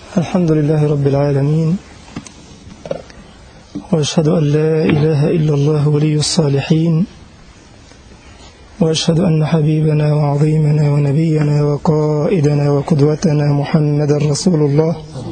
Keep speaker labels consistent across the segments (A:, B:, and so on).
A: الحمد لله رب العالمين وأشهد أن لا إله إلا الله ولي الصالحين وأشهد أن حبيبنا وعظيمنا ونبينا وقائدنا وقدوتنا محمد رسول الله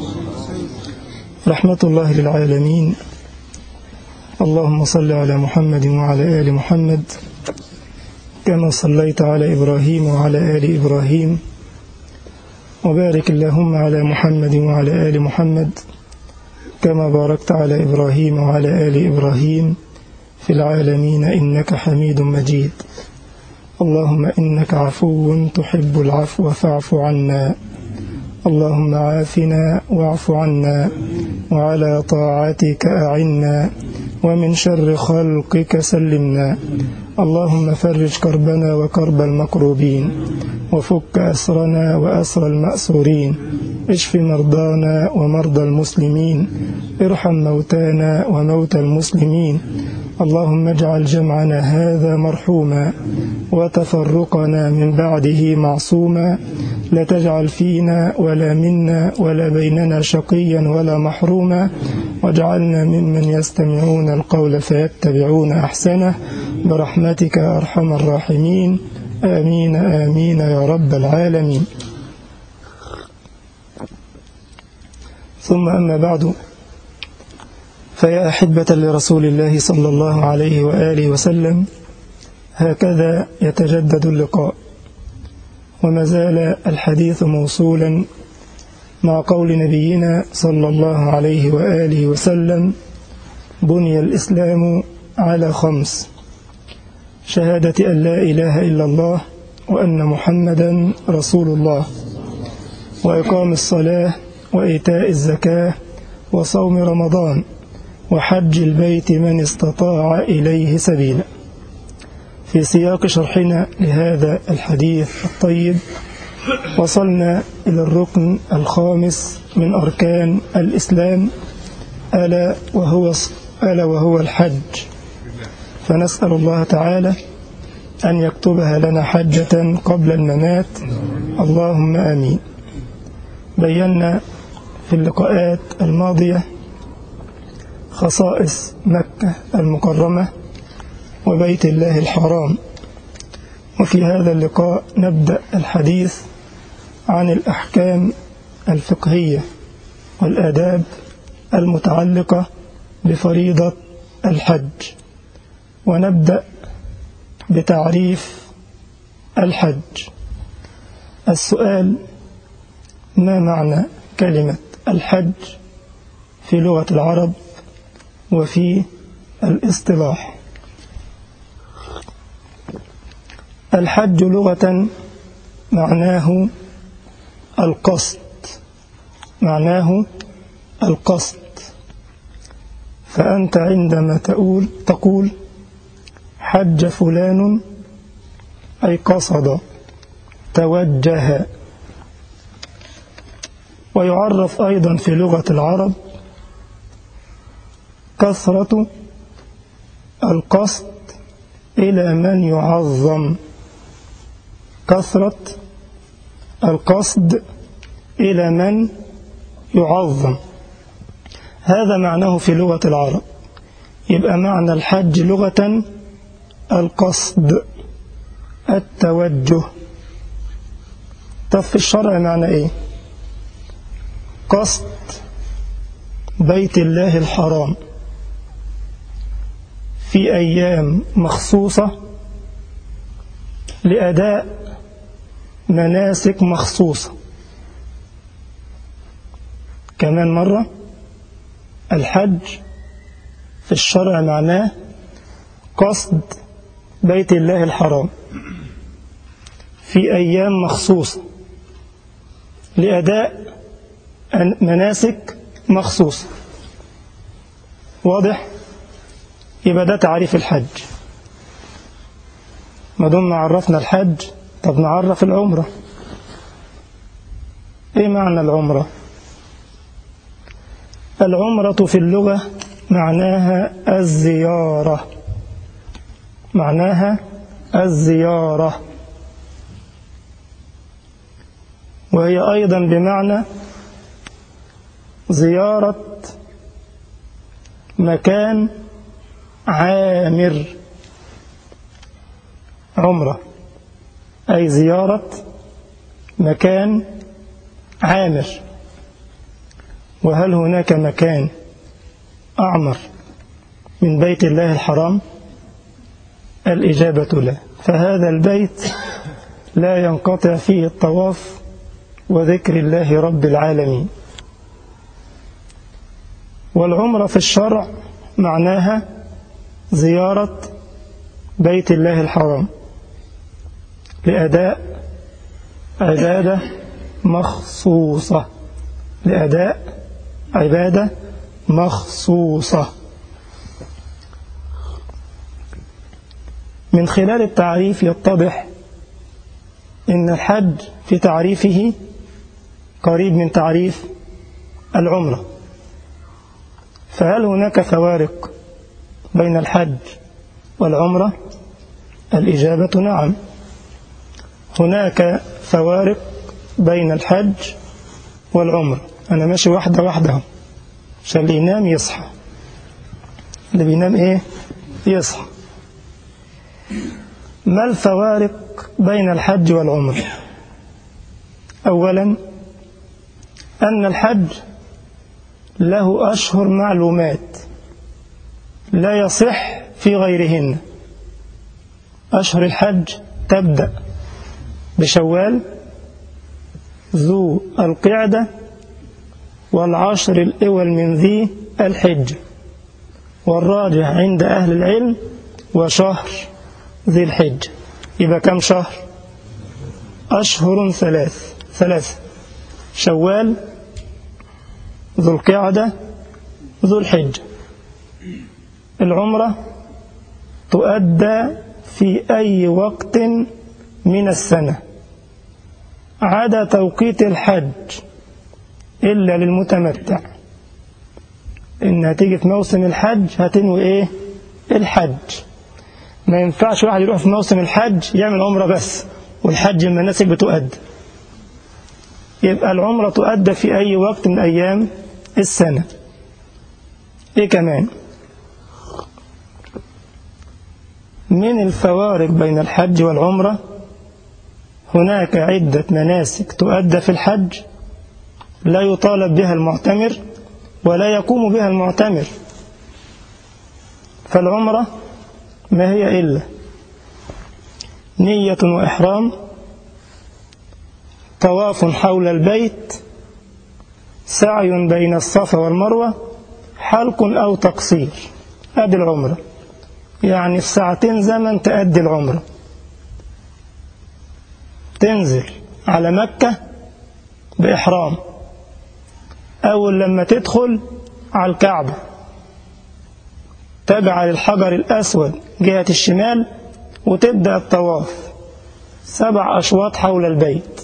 A: رحمة الله للعالمين اللهم صل على محمد وعلى آل محمد كما صليت على إبراهيم وعلى آل إبراهيم وبارك اللهم على محمد وعلى آل محمد كما باركت على إبراهيم وعلى آل إبراهيم في العالمين إنك حميد مجيد اللهم إنك عفو تحب العفو فاعف عنا اللهم عافنا واعف عنا وعلى طاعتك أعنا ومن شر خلقك سلمنا اللهم فرج كربنا وكرب المكروبين وفك أسرنا وأسر المأسورين اشف مرضانا ومرضى المسلمين ارحم موتانا وموتى المسلمين اللهم اجعل جمعنا هذا مرحوما وتفرقنا من بعده معصوما لا تجعل فينا ولا منا ولا بيننا شقيا ولا محروما واجعلنا ممن يستمعون القول فيتبعون أحسنه برحمتك أرحم الراحمين آمين آمين يا رب العالمين ثم أما بعد فيا أحبة لرسول الله صلى الله عليه وآله وسلم هكذا يتجدد اللقاء وما زال الحديث موصولا مع قول نبينا صلى الله عليه وآله وسلم بني الإسلام على خمس شهادة أن لا إله إلا الله وأن محمدا رسول الله وإقام الصلاة وإيتاء الزكاة وصوم رمضان وحج البيت من استطاع إليه سبيلا في سياق شرحنا لهذا الحديث الطيب وصلنا إلى الركن الخامس من أركان الإسلام ألا وهو, ألا وهو الحج فنسأل الله تعالى أن يكتبها لنا حجة قبل الممات اللهم آمين بينا في اللقاءات الماضية خصائص مكة المكرمة وبيت الله الحرام وفي هذا اللقاء نبدأ الحديث عن الأحكام الفقهية والآداب المتعلقة بفريضة الحج ونبدأ بتعريف الحج السؤال ما معنى كلمة الحج في لغة العرب وفي الاصطلاح الحج لغة معناه القصد معناه القصد فأنت عندما تقول تقول حج فلان أي قصد توجه ويعرف أيضا في لغة العرب كثرة القصد إلى من يعظم كثرة القصد إلى من يعظم هذا معناه في لغة العرب يبقى معنى الحج لغة القصد التوجه طب في الشرع معنى ايه قصد بيت الله الحرام في أيام مخصوصة لأداء مناسك مخصوصة كمان مرة الحج في الشرع معناه قصد بيت الله الحرام في أيام مخصوصة لأداء مناسك مخصوصة واضح يبقى ده تعريف الحج ما دمنا عرفنا الحج طب نعرف العمرة ايه معنى العمرة العمرة في اللغة معناها الزيارة معناها الزيارة وهي أيضا بمعنى زيارة مكان عامر عمرة أي زيارة مكان عامر وهل هناك مكان أعمر من بيت الله الحرام الإجابة لا فهذا البيت لا ينقطع فيه الطواف وذكر الله رب العالمين والعمرة في الشرع معناها زيارة بيت الله الحرام لأداء عبادة مخصوصة لأداء عبادة مخصوصة من خلال التعريف يتضح إن الحج في تعريفه قريب من تعريف العمرة فهل هناك فوارق بين الحج والعمرة الإجابة نعم هناك فوارق بين الحج والعمرة أنا ماشي واحدة واحدة عشان اللي ينام يصحى اللي بينام إيه يصحى ما الفوارق بين الحج والعمرة أولا أن الحج له أشهر معلومات لا يصح في غيرهن أشهر الحج تبدأ بشوال ذو القعدة والعشر الأول من ذي الحج والراجح عند أهل العلم وشهر ذي الحج يبقى كم شهر أشهر ثلاث ثلاثة شوال ذو القعدة ذو الحج العمرة تؤدى في أي وقت من السنة عدا توقيت الحج إلا للمتمتع إن هتيجي في موسم الحج هتنوي إيه الحج ما ينفعش واحد يروح في موسم الحج يعمل عمرة بس والحج المناسك بتؤدى يبقى العمرة تؤدى في أي وقت من أيام السنة إيه كمان من الفوارق بين الحج والعمرة هناك عدة مناسك تؤدى في الحج لا يطالب بها المعتمر ولا يقوم بها المعتمر فالعمرة ما هي إلا نية وإحرام طواف حول البيت سعي بين الصفا والمروة حلق أو تقصير أدي العمرة يعني في ساعتين زمن تأدي العمرة تنزل على مكة بإحرام أول لما تدخل على الكعبة تجعل الحجر الأسود جهة الشمال وتبدأ الطواف سبع أشواط حول البيت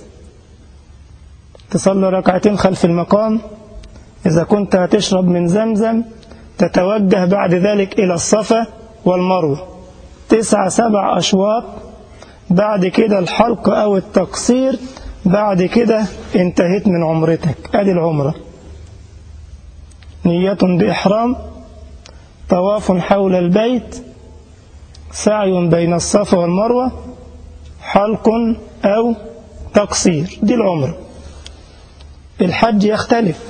A: تصلي ركعتين خلف المقام إذا كنت هتشرب من زمزم تتوجه بعد ذلك إلى الصفا والمروة تسعة سبع أشواط بعد كده الحلق أو التقصير بعد كده انتهيت من عمرتك أدي العمرة نية بإحرام طواف حول البيت سعي بين الصفا والمروة حلق أو تقصير دي العمرة الحج يختلف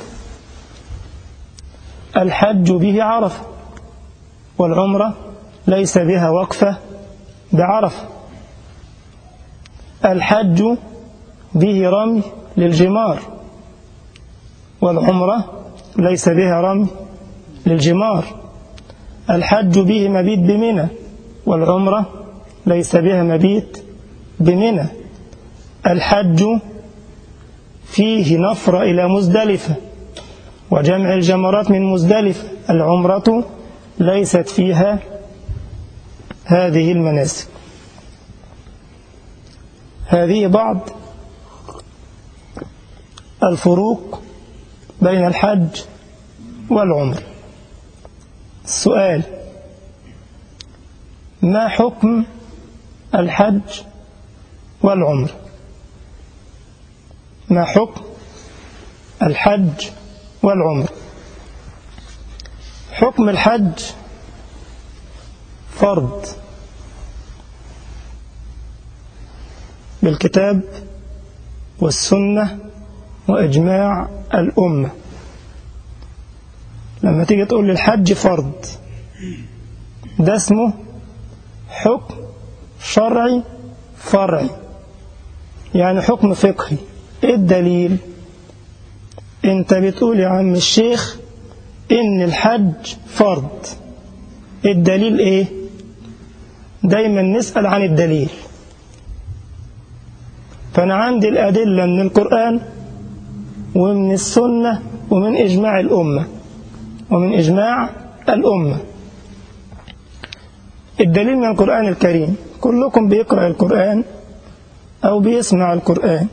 A: الحج به عرفة والعمرة ليس بها وقفة بعرفة الحج به رمي للجمار والعمرة ليس بها رمي للجمار الحج به مبيت بمنى والعمرة ليس بها مبيت بمنى الحج فيه نفر إلى مزدلفة وجمع الجمرات من مزدلفة العمرة ليست فيها هذه المناسك هذه بعض الفروق بين الحج والعمر السؤال ما حكم الحج والعمر ما حكم الحج والعمر حكم الحج فرض بالكتاب والسنة وإجماع الأمة لما تيجي تقول الحج فرض ده اسمه حكم شرعي فرعي يعني حكم فقهي ايه الدليل انت بتقول يا عم الشيخ ان الحج فرض الدليل ايه دايما نسأل عن الدليل فأنا عندي الأدلة من القرآن ومن السنة ومن إجماع الأمة ومن إجماع الأمة الدليل من القرآن الكريم كلكم بيقرأ القرآن أو بيسمع القرآن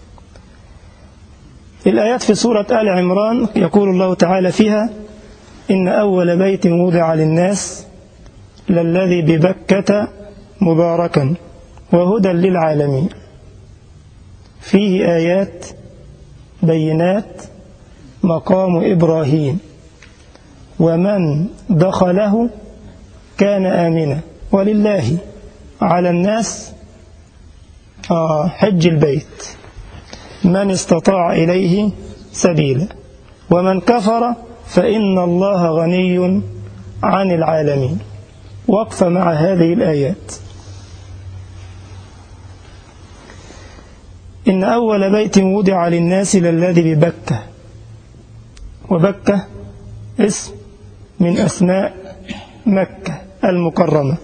A: الآيات في سورة آل عمران يقول الله تعالى فيها إن أول بيت وضع للناس للذي ببكة مباركا وهدى للعالمين فيه آيات بينات مقام إبراهيم ومن دخله كان آمنا ولله على الناس آه حج البيت من استطاع إليه سبيلا ومن كفر فإن الله غني عن العالمين وقف مع هذه الآيات إن أول بيت وضع للناس للذي ببكة وبكة اسم من أسماء مكة المكرمة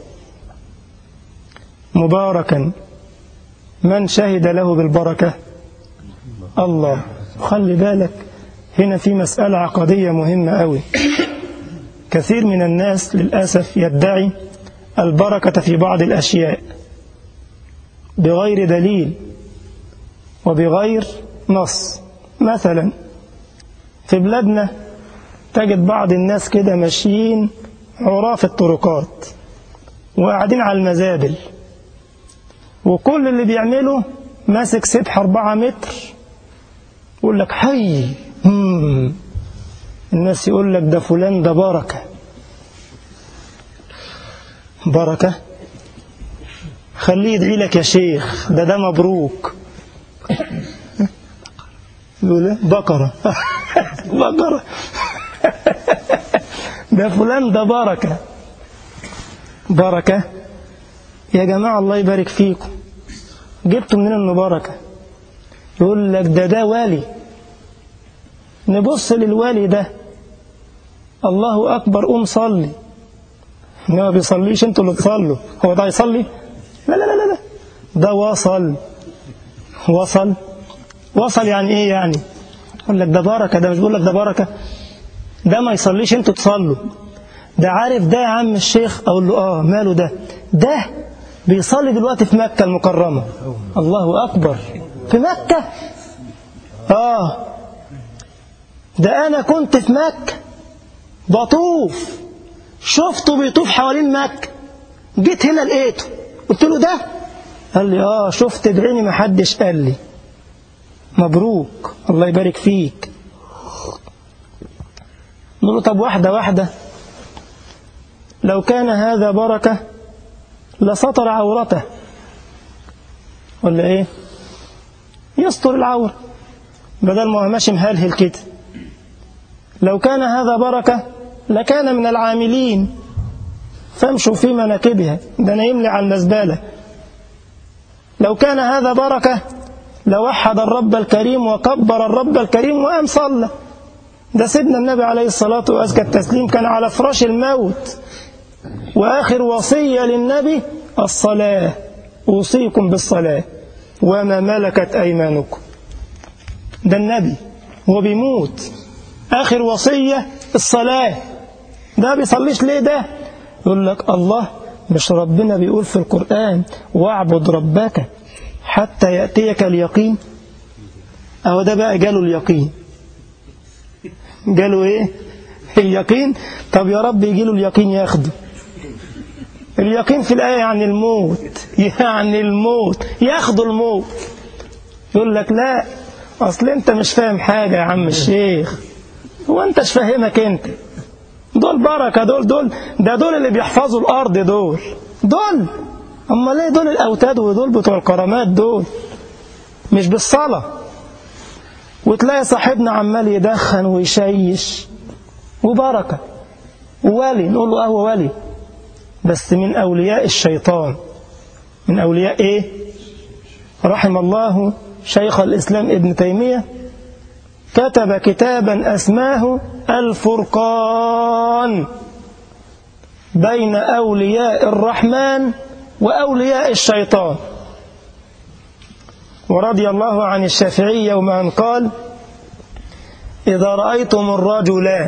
A: مباركا من شهد له بالبركة الله خلي بالك هنا في مسألة عقدية مهمة أوي كثير من الناس للأسف يدعي البركة في بعض الأشياء بغير دليل وبغير نص مثلا في بلادنا تجد بعض الناس كده ماشيين عراف الطرقات وقاعدين على المزابل وكل اللي بيعمله ماسك سبحة أربعة متر يقول لك حي مم. الناس يقول لك ده فلان ده بركة بركة خليه يدعي لك يا شيخ ده ده مبروك يقول بقرة بقرة ده فلان ده بركة بركة يا جماعة الله يبارك فيكم جبتوا منين انه بركة يقول لك ده ده والي نبص للوالي ده الله أكبر قوم صلي إنما بيصليش انتوا اللي تصلوا هو ده يصلي لا لا لا لا ده وصل وصل وصل يعني ايه يعني يقول لك ده بركة ده مش بيقول لك ده بركة ده ما يصليش انتوا تصلوا ده عارف ده يا عم الشيخ اقول له اه ماله ده ده بيصلي دلوقتي في مكة المكرمة الله أكبر في مكة آه ده أنا كنت في مكة بطوف شفته بيطوف حوالين مكة جيت هنا لقيته قلت له ده قال لي آه شفت بعيني ما حدش قال لي مبروك الله يبارك فيك نقول له طب واحدة واحدة لو كان هذا بركة لسطر عورته ولا ايه يستر العورة بدل ما هو ماشي مهلهل كده لو كان هذا بركة لكان من العاملين فامشوا في مناكبها ده انا يملي على المزبالة لو كان هذا بركة لوحد الرب الكريم وكبر الرب الكريم وقام صلى ده سيدنا النبي عليه الصلاة وأزكى التسليم كان على فراش الموت وآخر وصية للنبي الصلاة أوصيكم بالصلاة وما ملكت أيمانكم ده النبي هو بيموت آخر وصية الصلاة ده بيصليش ليه ده يقول لك الله مش ربنا بيقول في القرآن واعبد ربك حتى يأتيك اليقين أهو ده بقى جاله اليقين جاله ايه اليقين طب يا رب يجي له اليقين ياخده اليقين في الآية يعني الموت يعني الموت ياخدوا الموت يقول لك لا أصل أنت مش فاهم حاجة يا عم الشيخ هو انتش فاهمك انت دول بركة دول دول ده دول اللي بيحفظوا الأرض دول دول أما ليه دول الأوتاد ودول بتوع الكرامات دول مش بالصلاة وتلاقي صاحبنا عمال يدخن ويشيش وبركة وولي نقول له أهو ولي بس من أولياء الشيطان من أولياء إيه رحم الله شيخ الإسلام ابن تيمية كتب كتابا أسماه الفرقان بين أولياء الرحمن وأولياء الشيطان ورضي الله عن الشافعي يوم أن قال إذا رأيتم الرجل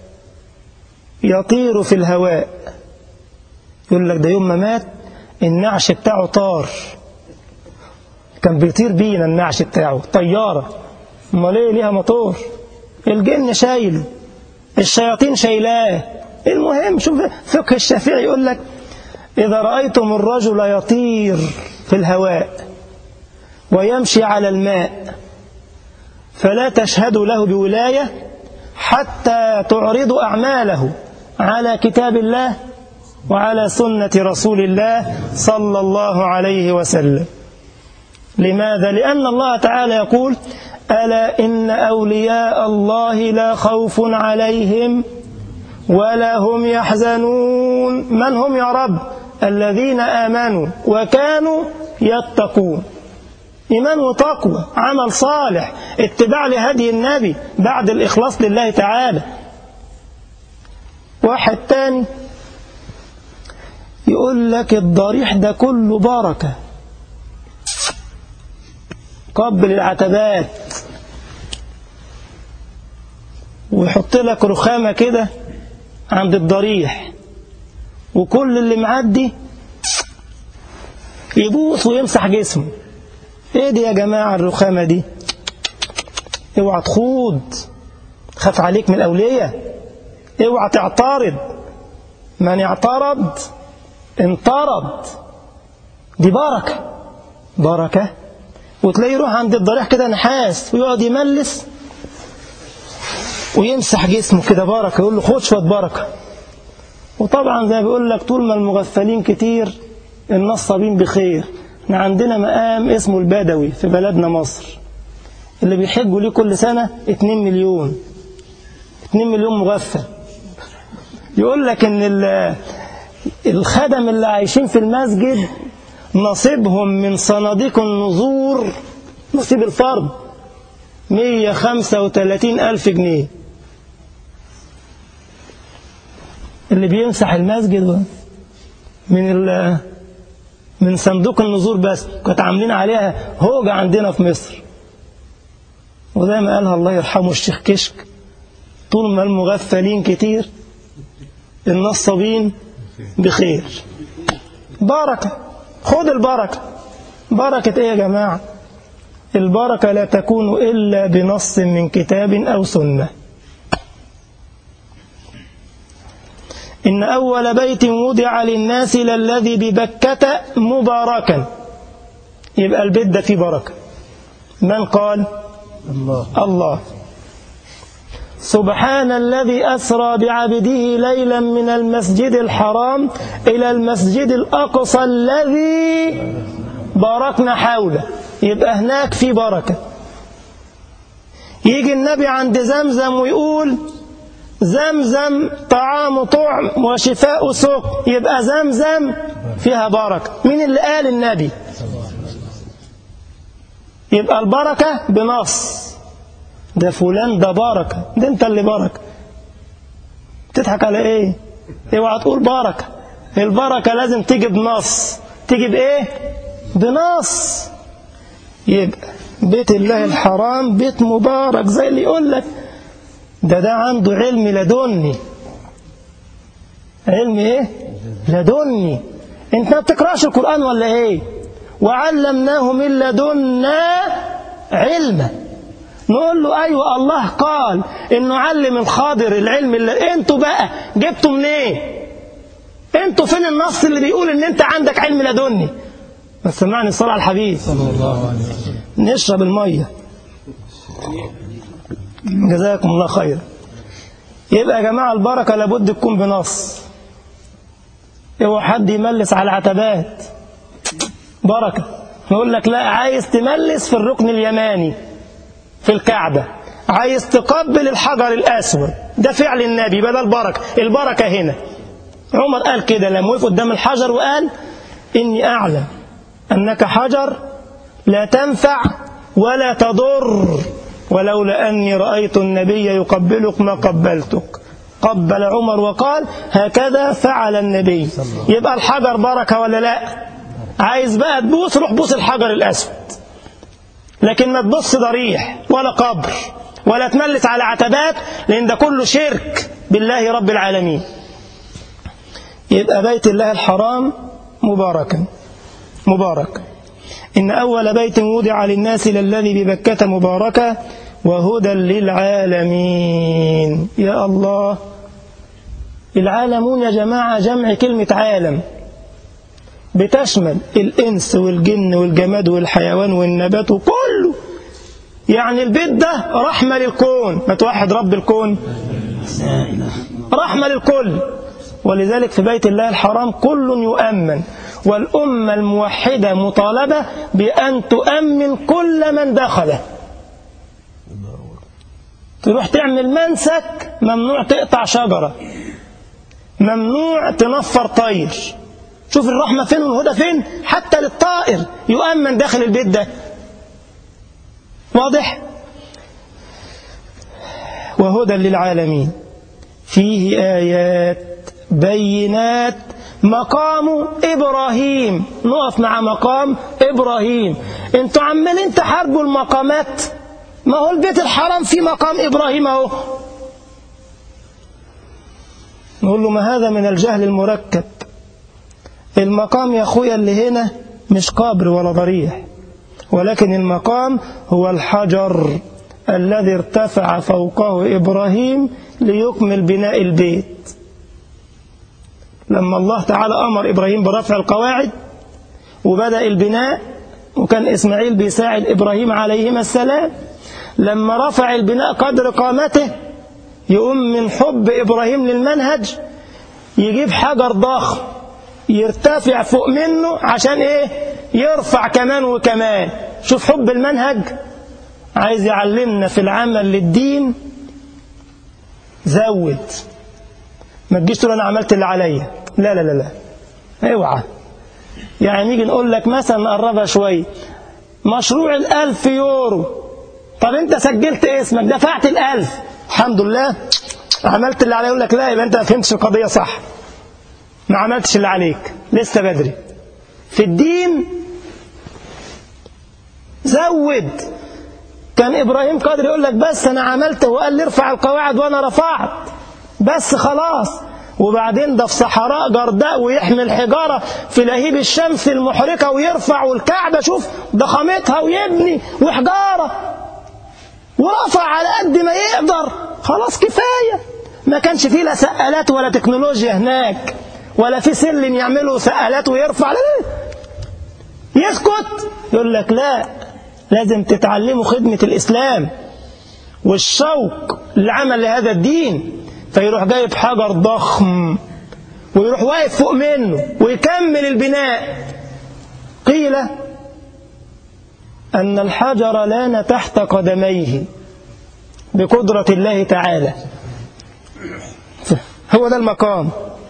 A: يطير في الهواء يقول لك ده يوم ما مات النعش بتاعه طار كان بيطير بينا النعش بتاعه طيارة امال ايه ليها موتور الجن شايله الشياطين شايلاه المهم شوف فقه الشافعي يقول لك إذا رأيتم الرجل يطير في الهواء ويمشي على الماء فلا تشهدوا له بولاية حتى تعرضوا أعماله على كتاب الله وعلى سنة رسول الله صلى الله عليه وسلم لماذا؟ لأن الله تعالى يقول ألا إن أولياء الله لا خوف عليهم ولا هم يحزنون من هم يا رب الذين آمنوا وكانوا يتقون إيمان وتقوى عمل صالح اتباع لهدي النبي بعد الإخلاص لله تعالى واحد تاني يقول لك الضريح ده كله بركة قبل العتبات ويحط لك رخامة كده عند الضريح وكل اللي معدي يبوس ويمسح جسمه ايه دي يا جماعة الرخامة دي اوعى تخوض خاف عليك من الأولية اوعى تعترض من اعترض انطرد دي بركة بركة وتلاقيه يروح عند الضريح كده نحاس ويقعد يملس ويمسح جسمه كده بركة يقول له خد شوية بركة وطبعا زي ما بيقول لك طول ما المغفلين كتير النصابين بخير احنا عندنا مقام اسمه البدوي في بلدنا مصر اللي بيحجوا ليه كل سنة 2 مليون 2 مليون مغفل يقول لك ان الخدم اللي عايشين في المسجد نصيبهم من صناديق النذور نصيب الفرد 135 ألف جنيه اللي بيمسح المسجد من من صندوق النذور بس كانت عاملين عليها هوجة عندنا في مصر وزي ما قالها الله يرحمه الشيخ كشك طول ما المغفلين كتير النصابين بخير بركة خد البركة بركة ايه يا جماعة البركة لا تكون إلا بنص من كتاب أو سنة إن أول بيت وضع للناس للذي ببكة مباركا يبقى البيت ده فيه بركة من قال
B: الله
A: الله سبحان الذي أسرى بعبده ليلا من المسجد الحرام إلى المسجد الأقصى الذي باركنا حوله يبقى هناك في بركة يجي النبي عند زمزم ويقول زمزم طعام طعم وشفاء سوق يبقى زمزم فيها بركة مين اللي قال النبي يبقى البركة بنص ده فلان ده بركة ده انت اللي بركة تضحك على ايه اوعى تقول بركة البركة لازم تيجي بنص تيجي بايه بنص يبقى بيت الله الحرام بيت مبارك زي اللي يقول لك ده ده عنده علم لدني علم ايه لدني انت ما بتقراش القرآن ولا ايه وعلمناه من لدنا علما نقول له ايوه الله قال انه علم الخاضر العلم اللي انتوا بقى جبتوا منين ايه؟ انتوا فين النص اللي بيقول ان انت عندك علم لدني ما سمعني الصلاة على الحبيب
B: صلى الله عليه وسلم
A: نشرب المية جزاكم الله خيرا يبقى يا جماعة البركة لابد تكون بنص اوعى حد يملس على العتبات بركة يقول لك لا عايز تملس في الركن اليماني في الكعبة عايز تقبل الحجر الأسود ده فعل النبي بدل البركة البركة هنا عمر قال كده لما وقف قدام الحجر وقال إني أعلم أنك حجر لا تنفع ولا تضر ولولا أني رأيت النبي يقبلك ما قبلتك قبل عمر وقال هكذا فعل النبي يبقى الحجر بركة ولا لا عايز بقى تبوس روح بوس الحجر الأسود لكن ما تبص ضريح ولا قبر ولا تملس على عتبات لأن ده كله شرك بالله رب العالمين يبقى بيت الله الحرام مباركا مبارك إن أول بيت وضع للناس للذي ببكة مباركة وهدى للعالمين يا الله العالمون يا جماعة جمع كلمة عالم بتشمل الإنس والجن والجماد والحيوان والنبات وكله يعني البيت ده رحمة للكون ما توحد رب الكون رحمة للكل ولذلك في بيت الله الحرام كل يؤمن والأمة الموحدة مطالبة بأن تؤمن كل من دخله تروح تعمل منسك ممنوع تقطع شجرة ممنوع تنفر طير شوف الرحمة فين والهدى فين حتى للطائر يؤمن داخل البيت ده واضح وهدى للعالمين فيه آيات بينات مقام إبراهيم نقف مع مقام إبراهيم انتوا عمالين تحاربوا المقامات ما هو البيت الحرام في مقام إبراهيم اهو نقول له ما هذا من الجهل المركب المقام يا أخويا اللي هنا مش قبر ولا ضريح ولكن المقام هو الحجر الذي ارتفع فوقه إبراهيم ليكمل بناء البيت لما الله تعالى أمر إبراهيم برفع القواعد وبدأ البناء وكان إسماعيل بيساعد إبراهيم عليهما السلام لما رفع البناء قدر قامته يقوم من حب إبراهيم للمنهج يجيب حجر ضخم يرتفع فوق منه عشان إيه يرفع كمان وكمان شوف حب المنهج عايز يعلمنا في العمل للدين زود ما تجيش تقول انا عملت اللي عليا لا لا لا لا اوعى يعني نيجي نقول لك مثلا نقربها شويه مشروع الألف يورو طب انت سجلت اسمك دفعت الألف الحمد لله عملت اللي عليا يقول لك لا يبقى انت ما فهمتش القضيه صح ما عملتش اللي عليك لسه بدري في الدين زود كان إبراهيم قادر يقول لك بس أنا عملت وقال لي ارفع القواعد وأنا رفعت بس خلاص وبعدين ده في صحراء جرداء ويحمل حجارة في لهيب الشمس المحرقة ويرفع والكعبة شوف ضخامتها ويبني وحجارة ورفع على قد ما يقدر خلاص كفاية ما كانش فيه لا سقالات ولا تكنولوجيا هناك ولا في سلم يعملوا سقالات ويرفع لا يسكت يقول لك لا لازم تتعلموا خدمة الإسلام والشوق للعمل لهذا الدين فيروح جايب حجر ضخم ويروح واقف فوق منه ويكمل البناء قيل أن الحجر لان تحت قدميه بقدرة الله تعالى هو ده المقام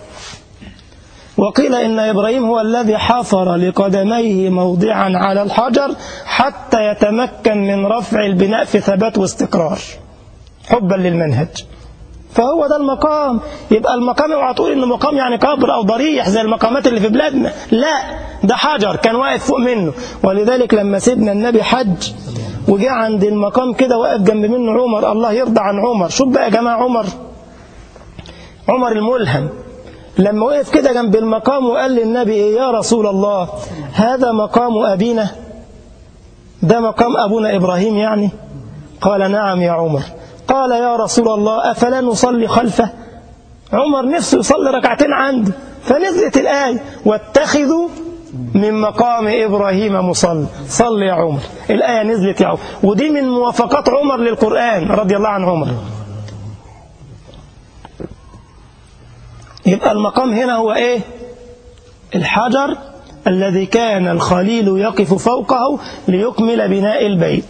A: وقيل إن إبراهيم هو الذي حفر لقدميه موضعا على الحجر حتى يتمكن من رفع البناء في ثبات واستقرار حبا للمنهج فهو ده المقام يبقى المقام اوعى تقول انه مقام يعني قبر او ضريح زي المقامات اللي في بلادنا لا ده حجر كان واقف فوق منه ولذلك لما سيدنا النبي حج وجاء عند المقام كده واقف جنب منه عمر الله يرضى عن عمر شوف بقى يا جماعه عمر عمر الملهم لما وقف كده جنب المقام وقال للنبي إيه يا رسول الله هذا مقام أبينا ده مقام أبونا إبراهيم يعني قال نعم يا عمر قال يا رسول الله أفلا نصلي خلفه عمر نفسه يصلي ركعتين عنده فنزلت الآية واتخذوا من مقام إبراهيم مصلى صل يا عمر الآية نزلت يا عمر ودي من موافقات عمر للقرآن رضي الله عن عمر يبقى المقام هنا هو إيه الحجر الذي كان الخليل يقف فوقه ليكمل بناء البيت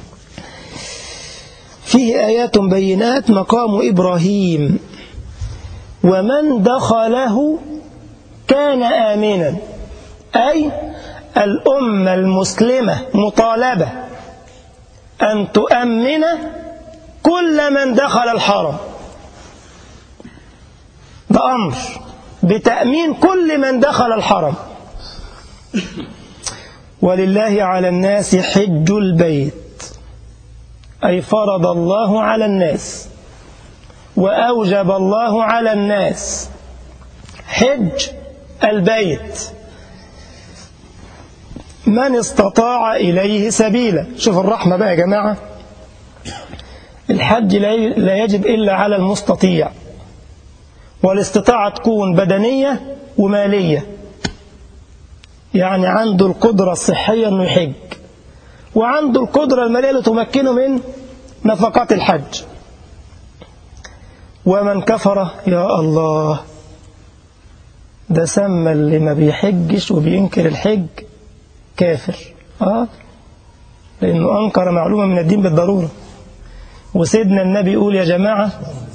A: فيه آيات بينات مقام إبراهيم ومن دخله كان آمنا أي الأمة المسلمة مطالبة أن تؤمن كل من دخل الحرم ده أمر بتأمين كل من دخل الحرم ولله على الناس حج البيت أي فرض الله على الناس وأوجب الله على الناس حج البيت من استطاع إليه سبيلا شوف الرحمة بقى يا جماعة الحج لا يجب إلا على المستطيع والاستطاعة تكون بدنية ومالية يعني عنده القدرة الصحية أنه يحج وعنده القدرة المالية اللي تمكنه من نفقات الحج ومن كفر يا الله ده سمى اللي ما بيحجش وبينكر الحج كافر آه لأنه أنكر معلومة من الدين بالضرورة وسيدنا النبي يقول يا جماعة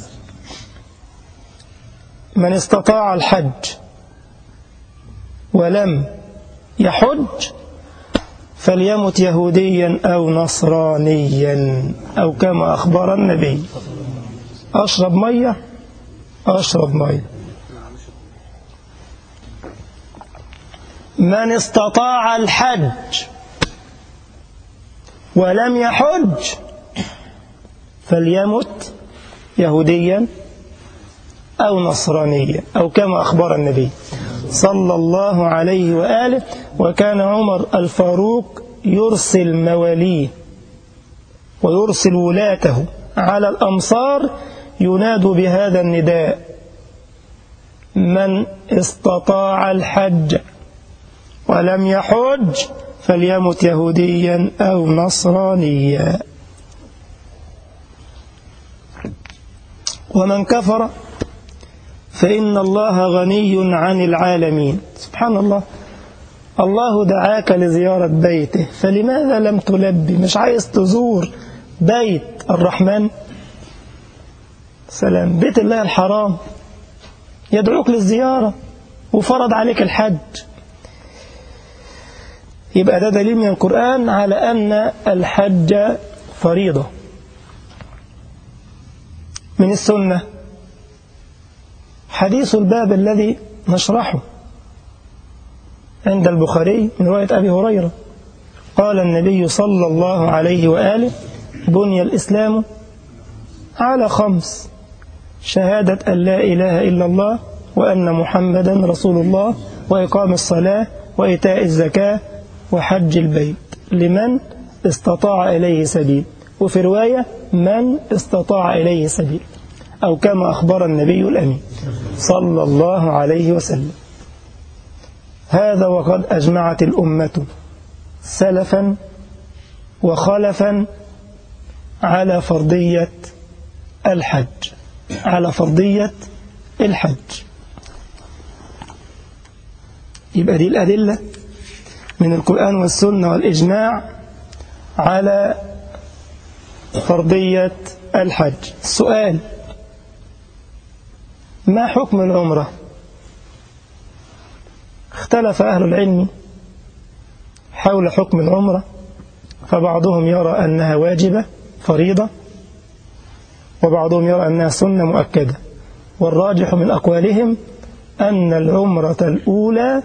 A: من استطاع الحج ولم يحج فليمت يهوديا أو نصرانيا أو كما أخبر النبي أشرب مية أشرب مية من استطاع الحج ولم يحج فليمت يهوديا أو نصرانيا أو كما أخبر النبي صلى الله عليه وآله وكان عمر الفاروق يرسل مواليه ويرسل ولاته على الأمصار يناد بهذا النداء من استطاع الحج ولم يحج فليمت يهوديا أو نصرانيا ومن كفر فإن الله غني عن العالمين سبحان الله الله دعاك لزيارة بيته فلماذا لم تلبي مش عايز تزور بيت الرحمن سلام بيت الله الحرام يدعوك للزيارة وفرض عليك الحج يبقى ده دليل من القرآن على أن الحج فريضة من السنة حديث الباب الذي نشرحه عند البخاري من رواية أبي هريرة قال النبي صلى الله عليه وآله بني الإسلام على خمس شهادة أن لا إله إلا الله وأن محمدا رسول الله وإقام الصلاة وإيتاء الزكاة وحج البيت لمن استطاع إليه سبيل وفي رواية من استطاع إليه سبيل أو كما أخبر النبي الأمين صلى الله عليه وسلم هذا وقد أجمعت الأمة سلفا وخلفا على فرضية الحج على فرضية الحج يبقى دي الأدلة من القرآن والسنة والإجماع على فرضية الحج السؤال ما حكم العمرة اختلف أهل العلم حول حكم العمرة فبعضهم يرى أنها واجبة فريضة وبعضهم يرى أنها سنة مؤكدة والراجح من أقوالهم أن العمرة الأولى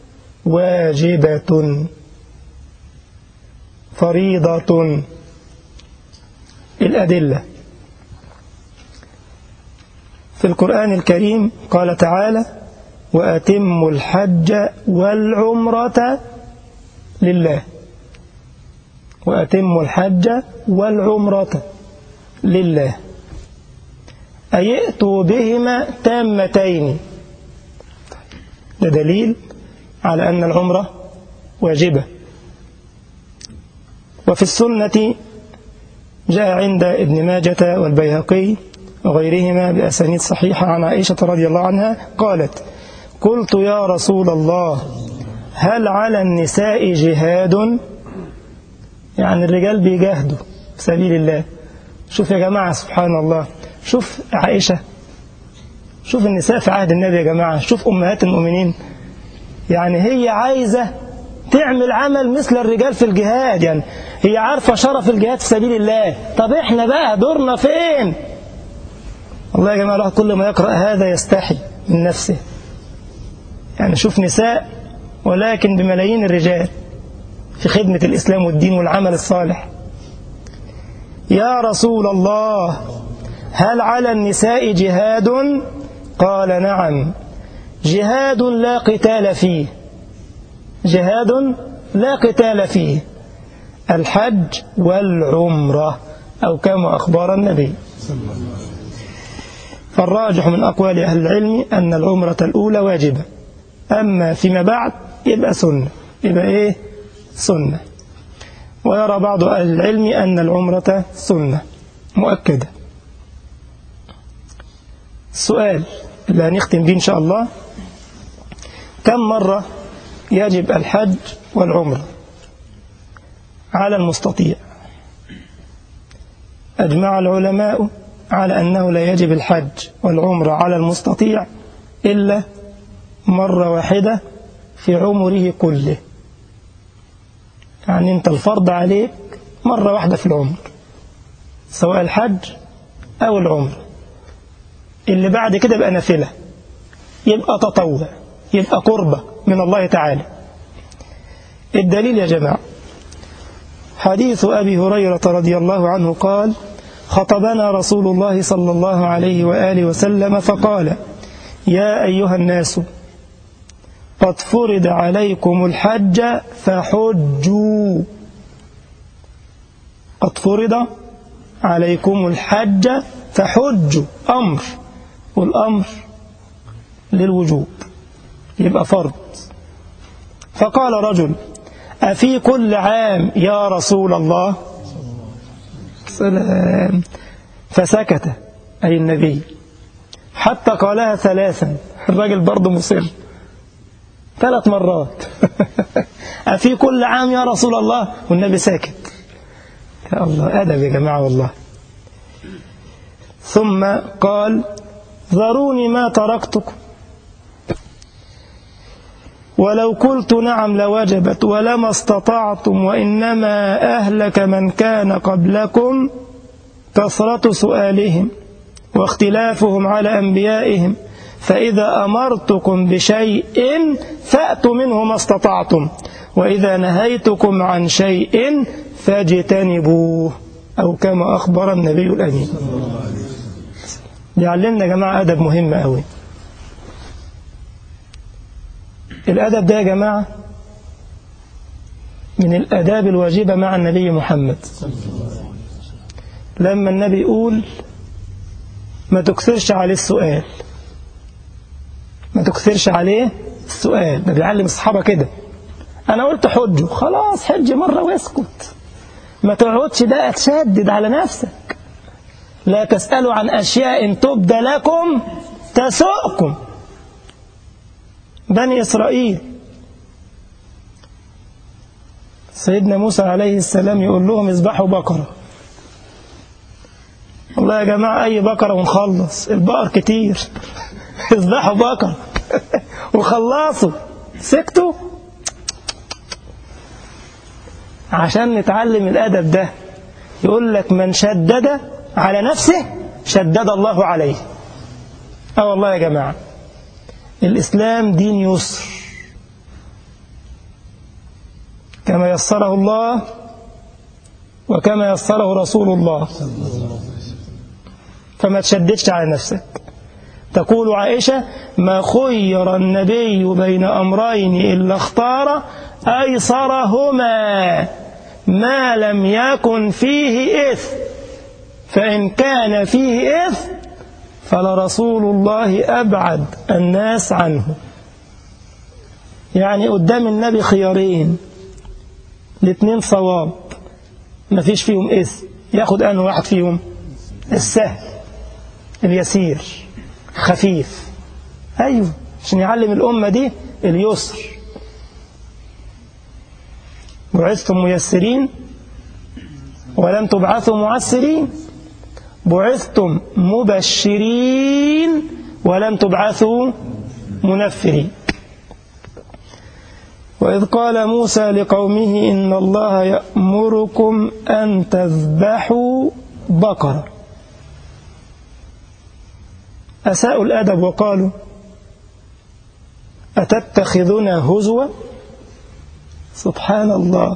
A: واجبة فريضة الأدلة في القرآن الكريم قال تعالى وأتموا الحج والعمرة لله وأتموا الحج والعمرة لله أيئتوا بهما تامتين ده دليل على أن العمرة واجبة وفي السنة جاء عند ابن ماجة والبيهقي وغيرهما بأسانيد صحيحة عن عائشة رضي الله عنها قالت قلت يا رسول الله هل على النساء جهاد يعني الرجال بيجاهدوا في سبيل الله شوف يا جماعة سبحان الله شوف عائشة شوف النساء في عهد النبي يا جماعة شوف أمهات المؤمنين يعني هي عايزة تعمل عمل مثل الرجال في الجهاد يعني هي عارفة شرف الجهاد في سبيل الله طب احنا بقى دورنا فين والله يا جماعة الواحد كل ما يقرأ هذا يستحي من نفسه يعني شوف نساء ولكن بملايين الرجال في خدمة الإسلام والدين والعمل الصالح يا رسول الله هل على النساء جهاد قال نعم جهاد لا قتال فيه جهاد لا قتال فيه الحج والعمرة أو كما أخبر النبي فالراجح من أقوال أهل العلم أن العمرة الأولى واجبة أما فيما بعد يبقى سنة يبقى إيه سنة ويرى بعض أهل العلم أن العمرة سنة مؤكدة السؤال اللي هنختم به إن شاء الله كم مرة يجب الحج والعمرة على المستطيع أجمع العلماء على أنه لا يجب الحج والعمرة على المستطيع إلا مرة واحدة في عمره كله يعني أنت الفرض عليك مرة واحدة في العمر سواء الحج أو العمر اللي بعد كده يبقى نافلة يبقى تطوع يبقى قربة من الله تعالى الدليل يا جماعة حديث أبي هريرة رضي الله عنه قال خطبنا رسول الله صلى الله عليه وآله وسلم فقال يا أيها الناس قد فرض عليكم الحج فحجوا قد فرض عليكم الحج فحجوا أمر والأمر للوجوب يبقى فرض فقال رجل أفي كل عام يا رسول الله سلام فسكت أي النبي حتى قالها ثلاثا الراجل برضه مصر ثلاث مرات أفي كل عام يا رسول الله والنبي ساكت يا الله أدب يا جماعة والله ثم قال ذروني ما تركتكم ولو قلت نعم لوجبت ولما استطعتم وإنما أهلك من كان قبلكم كثرة سؤالهم واختلافهم على أنبيائهم فإذا أمرتكم بشيء فأتوا منه ما استطعتم وإذا نهيتكم عن شيء فاجتنبوه أو كما أخبر النبي الأمين بيعلمنا يا جماعة أدب مهم أوي الأدب ده يا جماعة من الأداب الواجبة مع النبي محمد لما النبي يقول ما تكثرش عليه السؤال ما تكثرش عليه السؤال ده بيعلم الصحابة كده أنا قلت حجه خلاص حج مرة واسكت ما تقعدش ده تشدد على نفسك لا تسألوا عن أشياء تبدى لكم تسؤكم بني إسرائيل سيدنا موسى عليه السلام يقول لهم اذبحوا بقرة والله يا جماعة أي بقرة ونخلص البقر كتير اذبحوا بقرة وخلصوا سكتوا عشان نتعلم الأدب ده يقول لك من شدد على نفسه شدد الله عليه اه والله يا جماعة الإسلام دين يسر كما يسره الله وكما يسره رسول الله فما تشددش على نفسك تقول عائشة ما خير النبي بين أمرين إلا اختار أيسرهما ما لم يكن فيه إثم فإن كان فيه إثم فلرسول الله أبعد الناس عنه يعني قدام النبي خيارين الاثنين صواب ما فيش فيهم إثم ياخد أنه واحد فيهم السهل اليسير خفيف أيوه عشان يعلم الأمة دي اليسر بعثتم ميسرين ولم تبعثوا معسرين بعثتم مبشرين ولم تبعثوا منفرين وإذ قال موسى لقومه إن الله يأمركم أن تذبحوا بقرة أساءوا الأدب وقالوا أتتخذنا هزوا سبحان الله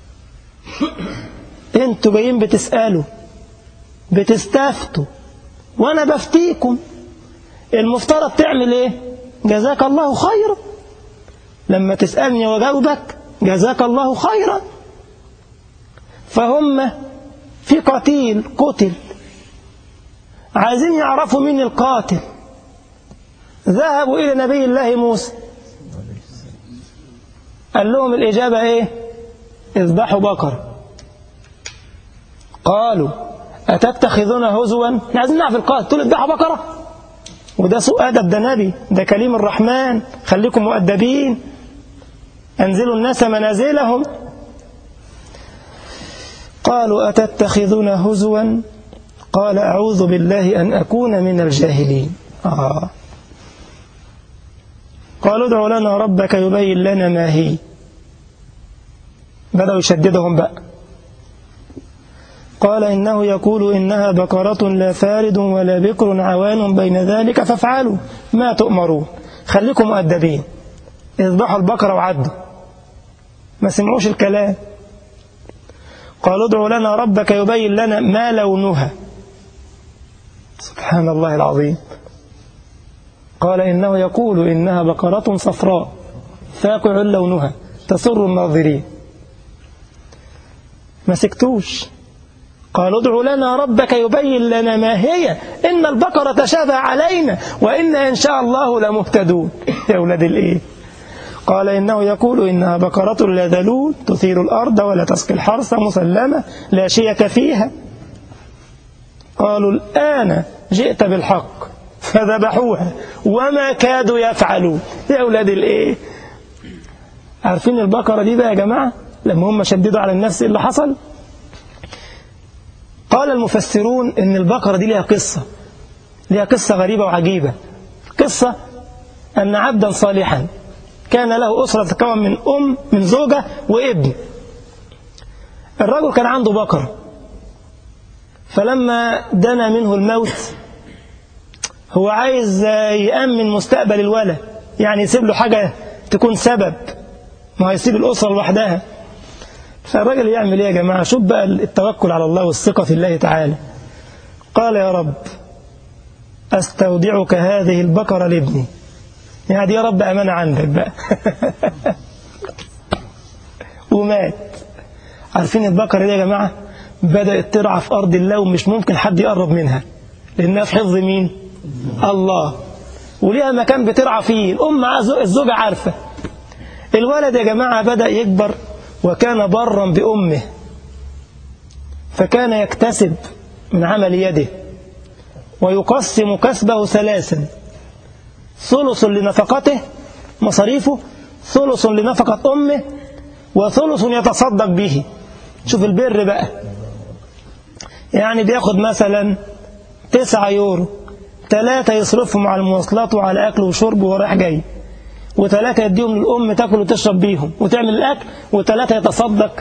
A: انتوا جايين بتسألوا بتستفتوا وانا بفتيكم المفترض تعمل ايه جزاك الله خيرا لما تسألني وجاوبك جزاك الله خيرا فهم في قتيل قتل عايزين يعرفوا مين القاتل ذهبوا إلى نبي الله موسى قال لهم الإجابة إيه اذبحوا بقر قالوا أتتخذون هزوا احنا عايزين نعرف القاتل تقول اذبحوا بقرة وده سوء أدب ده نبي ده كليم الرحمن خليكم مؤدبين أنزلوا الناس منازلهم قالوا أتتخذون هزوا قال أعوذ بالله أن أكون من الجاهلين آه. قالوا ادع لنا ربك يبين لنا ما هي بدأوا يشددهم بقى قال إنه يقول إنها بقرة لا فارد ولا بكر عوان بين ذلك فافعلوا ما تؤمرون خليكم مؤدبين اذبحوا البقرة وعدوا ما سمعوش الكلام قالوا ادع لنا ربك يبين لنا ما لونها سبحان الله العظيم قال إنه يقول إنها بقرة صفراء فاقع لونها تسر الناظرين ما سكتوش قالوا ادع لنا ربك يبين لنا ما هي إن البقرة تشابه علينا وإنا إن شاء الله لمهتدون يا أولاد الإيه قال إنه يقول إنها بقرة لا ذلول تثير الأرض ولا تسقي الحرث مسلمة لا شية فيها قالوا الآن جئت بالحق فذبحوها وما كادوا يفعلون يا أولاد الإيه عارفين البقرة دي بقى يا جماعة لما هم شددوا على النفس اللي حصل قال المفسرون إن البقرة دي لها قصة لها قصة غريبة وعجيبة قصة أن عبدا صالحا كان له أسرة تتكون من أم من زوجة وابن الرجل كان عنده بقرة فلما دنا منه الموت هو عايز يأمن مستقبل الولد يعني يسيب له حاجة تكون سبب ما هيسيب الأسرة لوحدها فالراجل يعمل ايه يا جماعة شوف بقى التوكل على الله والثقة في الله تعالى قال يا رب أستودعك هذه البقرة لابني يعني يا رب أمانة عندك بقى ومات عارفين البقرة دي يا جماعة بدأت ترعى في أرض الله ومش ممكن حد يقرب منها لأنها في حفظ مين الله وليها مكان بترعى فيه الأم الزوجة عارفة الولد يا جماعة بدأ يكبر وكان برا بأمه فكان يكتسب من عمل يده ويقسم كسبه ثلاثا ثلث لنفقته مصاريفه ثلث لنفقة أمه وثلث يتصدق به شوف البر بقى يعني بياخد مثلا تسعة يورو ثلاثة يصرفهم على المواصلات وعلى أكل وشرب ورايح جاي وثلاثة يديهم للأم تاكل وتشرب بيهم وتعمل الأكل وثلاثة يتصدق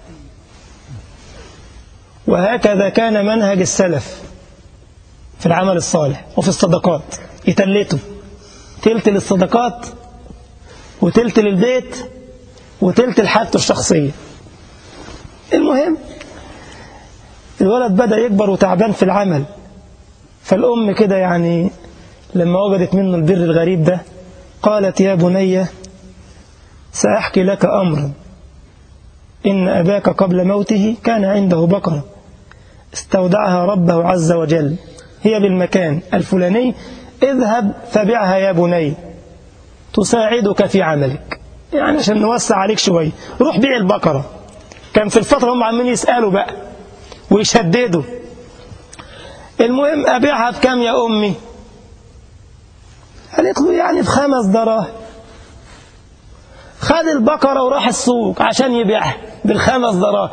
A: وهكذا كان منهج السلف في العمل الصالح وفي الصدقات يتلتوا تلت للصدقات وتلت للبيت وتلت لحالته الشخصية المهم الولد بدأ يكبر وتعبان في العمل فالأم كده يعني لما وجدت منه البر الغريب ده قالت يا بني سأحكي لك أمرا إن أباك قبل موته كان عنده بقرة استودعها ربه عز وجل هي بالمكان الفلاني اذهب فبعها يا بني تساعدك في عملك يعني عشان نوسع عليك شوية روح بيع البقرة كان في الفترة هم عمالين يسألوا بقى ويشددوا المهم أبيعها بكام يا أمي قالت له يعني بخمس دراهم خد البقرة وراح السوق عشان يبيعها بالخمس دراهم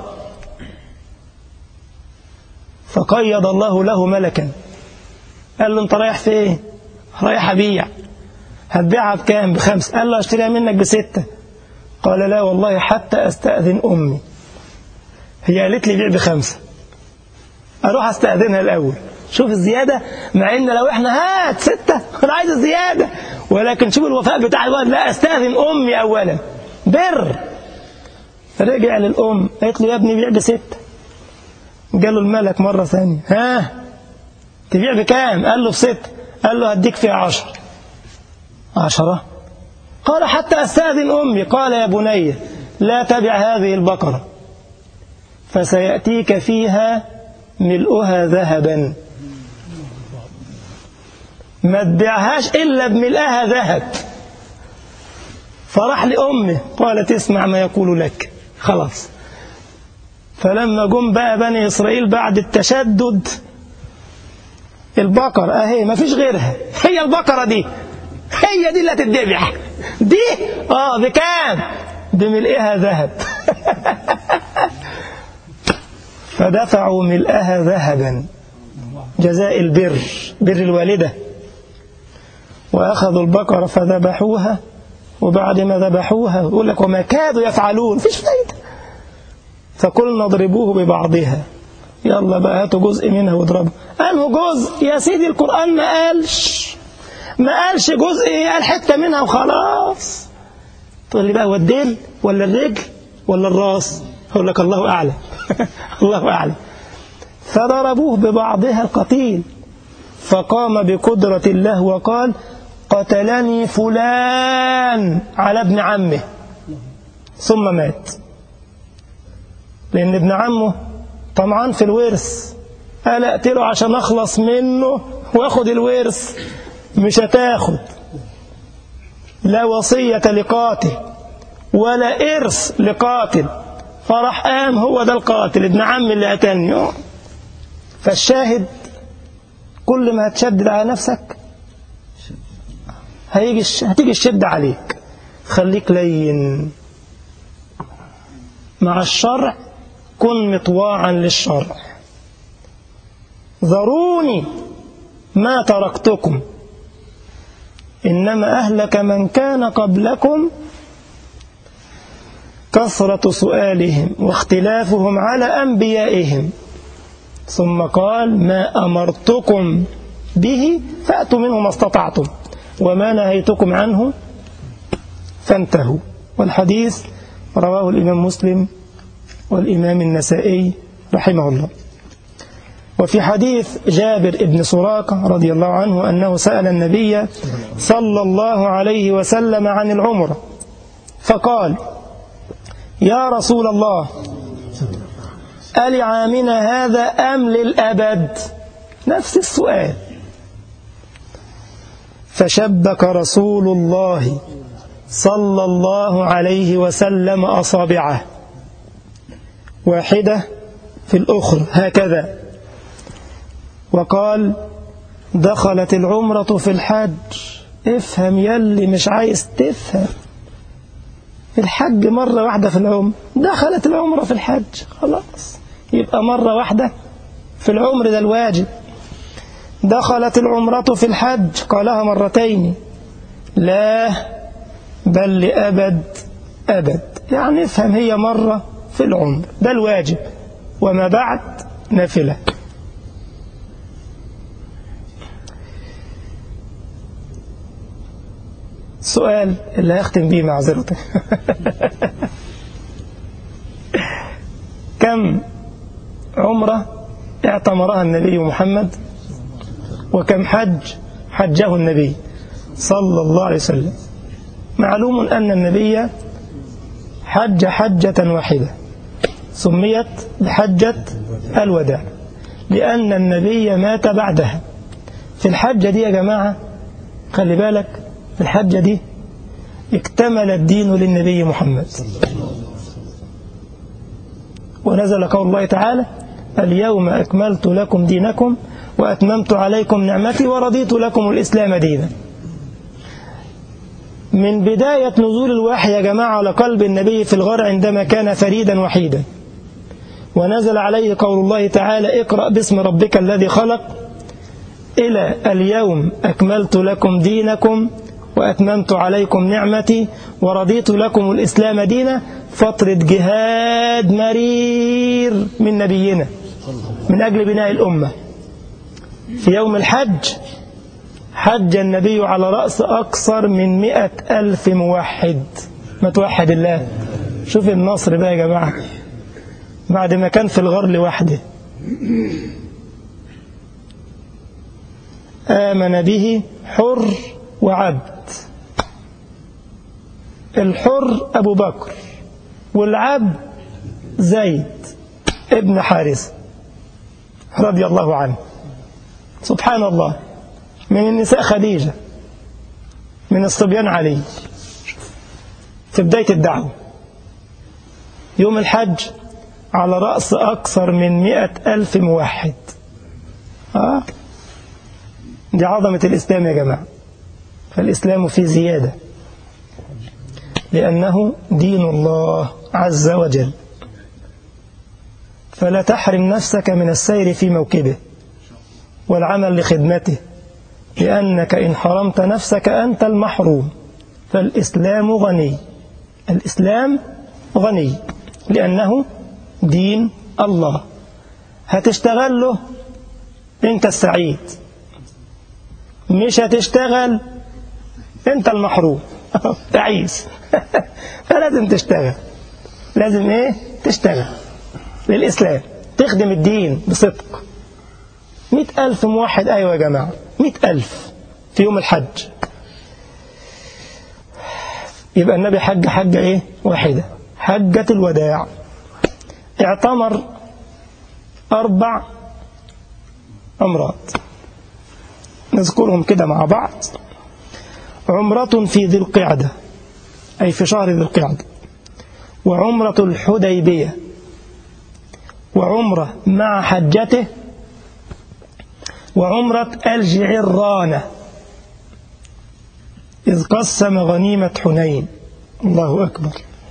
A: فقيض الله له ملكا قال له انت رايح فين رايح ابيع هتبيعها بكام بخمس قال له اشتريها منك بستة قال لا والله حتى استأذن أمي هي قالت لي بيع بخمسة أروح أستأذنها الأول شوف الزيادة مع إن لو إحنا هات ستة أنا عايز الزيادة ولكن شوف الوفاء بتاع الوالد لا أستأذن أمي أولا بر رجع للأم قالت له يا ابني بيع بستة قال له الملك مرة ثانية ها تبيع بكام قال له بستة قال له هديك فيها عشر عشرة قال حتى أستأذن أمي قال يا بني لا تبع هذه البقرة فسيأتيك فيها ملؤها ذهبا ما تبيعهاش إلا بملئها ذهب فراح لأمه قالت اسمع ما يقول لك خلاص فلما جم بقى بني إسرائيل بعد التشدد البقر أهي ما فيش غيرها هي البقرة دي هي دي اللي هتتذبح دي اه بكام بملئها ذهب فدفعوا ملئها ذهبا جزاء البر بر الوالدة وأخذوا البقرة فذبحوها وبعد ما ذبحوها يقول لك وما كادوا يفعلون فيش فايدة فقلنا اضربوه ببعضها يلا بقى هاتوا جزء منها واضربوا أنه جزء يا سيدي القرآن ما قالش ما قالش جزء قال حتة منها وخلاص تقول لي بقى هو الديل ولا الرجل ولا الراس أقول لك الله أعلم الله أعلم فضربوه ببعضها القتيل فقام بقدرة الله وقال قتلني فلان على ابن عمه ثم مات لأن ابن عمه طمعان في الورث قال اقتله عشان اخلص منه واخد الورث مش هتاخد لا وصية لقاتل ولا إرث لقاتل فراح قام هو ده القاتل ابن عم اللي قتلني فالشاهد كل ما هتشدد على نفسك هيجي هتيجي الشدة عليك خليك لين مع الشرع كن مطواعا للشرع ذروني ما تركتكم إنما أهلك من كان قبلكم كثرة سؤالهم واختلافهم على أنبيائهم ثم قال ما أمرتكم به فأتوا منه ما استطعتم وما نهيتكم عنه فانتهوا والحديث رواه الإمام مسلم والإمام النسائي رحمه الله وفي حديث جابر بن سراقة رضي الله عنه أنه سأل النبي صلى الله عليه وسلم عن العمرة فقال يا رسول الله ألعامنا هذا أم للأبد نفس السؤال فشبك رسول الله صلى الله عليه وسلم أصابعه واحدة في الأخرى هكذا وقال دخلت العمرة في الحج افهم يلي مش عايز تفهم الحج مرة واحدة في العمر دخلت العمرة في الحج خلاص يبقى مرة واحدة في العمر ده الواجب دخلت العمرة في الحج قالها مرتين لا بل لأبد أبد يعني افهم هي مرة في العمر ده الواجب وما بعد نافلة السؤال اللي هختم به معذرتي كم عمرة اعتمرها النبي محمد وكم حج حجه النبي صلى الله عليه وسلم معلوم أن النبي حج حجة واحدة سميت بحجة الوداع لأن النبي مات بعدها في الحجة دي يا جماعة خلي بالك في الحجة دي اكتمل الدين للنبي محمد ونزل قول الله تعالى اليوم أكملت لكم دينكم وأتممت عليكم نعمتي ورضيت لكم الإسلام دينا من بداية نزول الوحي يا جماعة على قلب النبي في الغار عندما كان فريدا وحيدا ونزل عليه قول الله تعالى اقرأ باسم ربك الذي خلق إلى اليوم أكملت لكم دينكم وأتممت عليكم نعمتي ورضيت لكم الإسلام دينا فترة جهاد مرير من نبينا من أجل بناء الأمة في يوم الحج حج النبي على رأس أكثر من مئة ألف موحد ما توحد الله شوف النصر بقى يا جماعة بعد ما كان في الغار لوحده آمن به حر وعبد الحر أبو بكر والعبد زيد ابن حارث رضي الله عنه سبحان الله من النساء خديجة من الصبيان علي في بداية الدعوة يوم الحج على رأس أكثر من مئة ألف موحد آه. دي عظمة الإسلام يا جماعة فالإسلام في زيادة لأنه دين الله عز وجل فلا تحرم نفسك من السير في موكبه والعمل لخدمته لأنك إن حرمت نفسك أنت المحروم فالإسلام غني الإسلام غني لأنه دين الله هتشتغل له أنت السعيد مش هتشتغل أنت المحروم تعيس فلازم تشتغل لازم ايه تشتغل للإسلام تخدم الدين بصدق مئة ألف موحد أيوة يا جماعة مئة ألف في يوم الحج يبقى النبي حج حجة إيه واحدة حجة الوداع اعتمر أربع عمرات نذكرهم كده مع بعض عمرة في ذي القعدة أي في شهر ذي القعدة وعمرة الحديبية وعمرة مع حجته وعمرة الجعرانة إذ قسم غنيمة حنين الله أكبر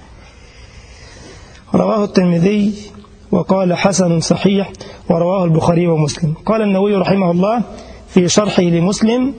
A: رواه الترمذي وقال حسن صحيح ورواه البخاري ومسلم قال النووي رحمه الله في شرحه لمسلم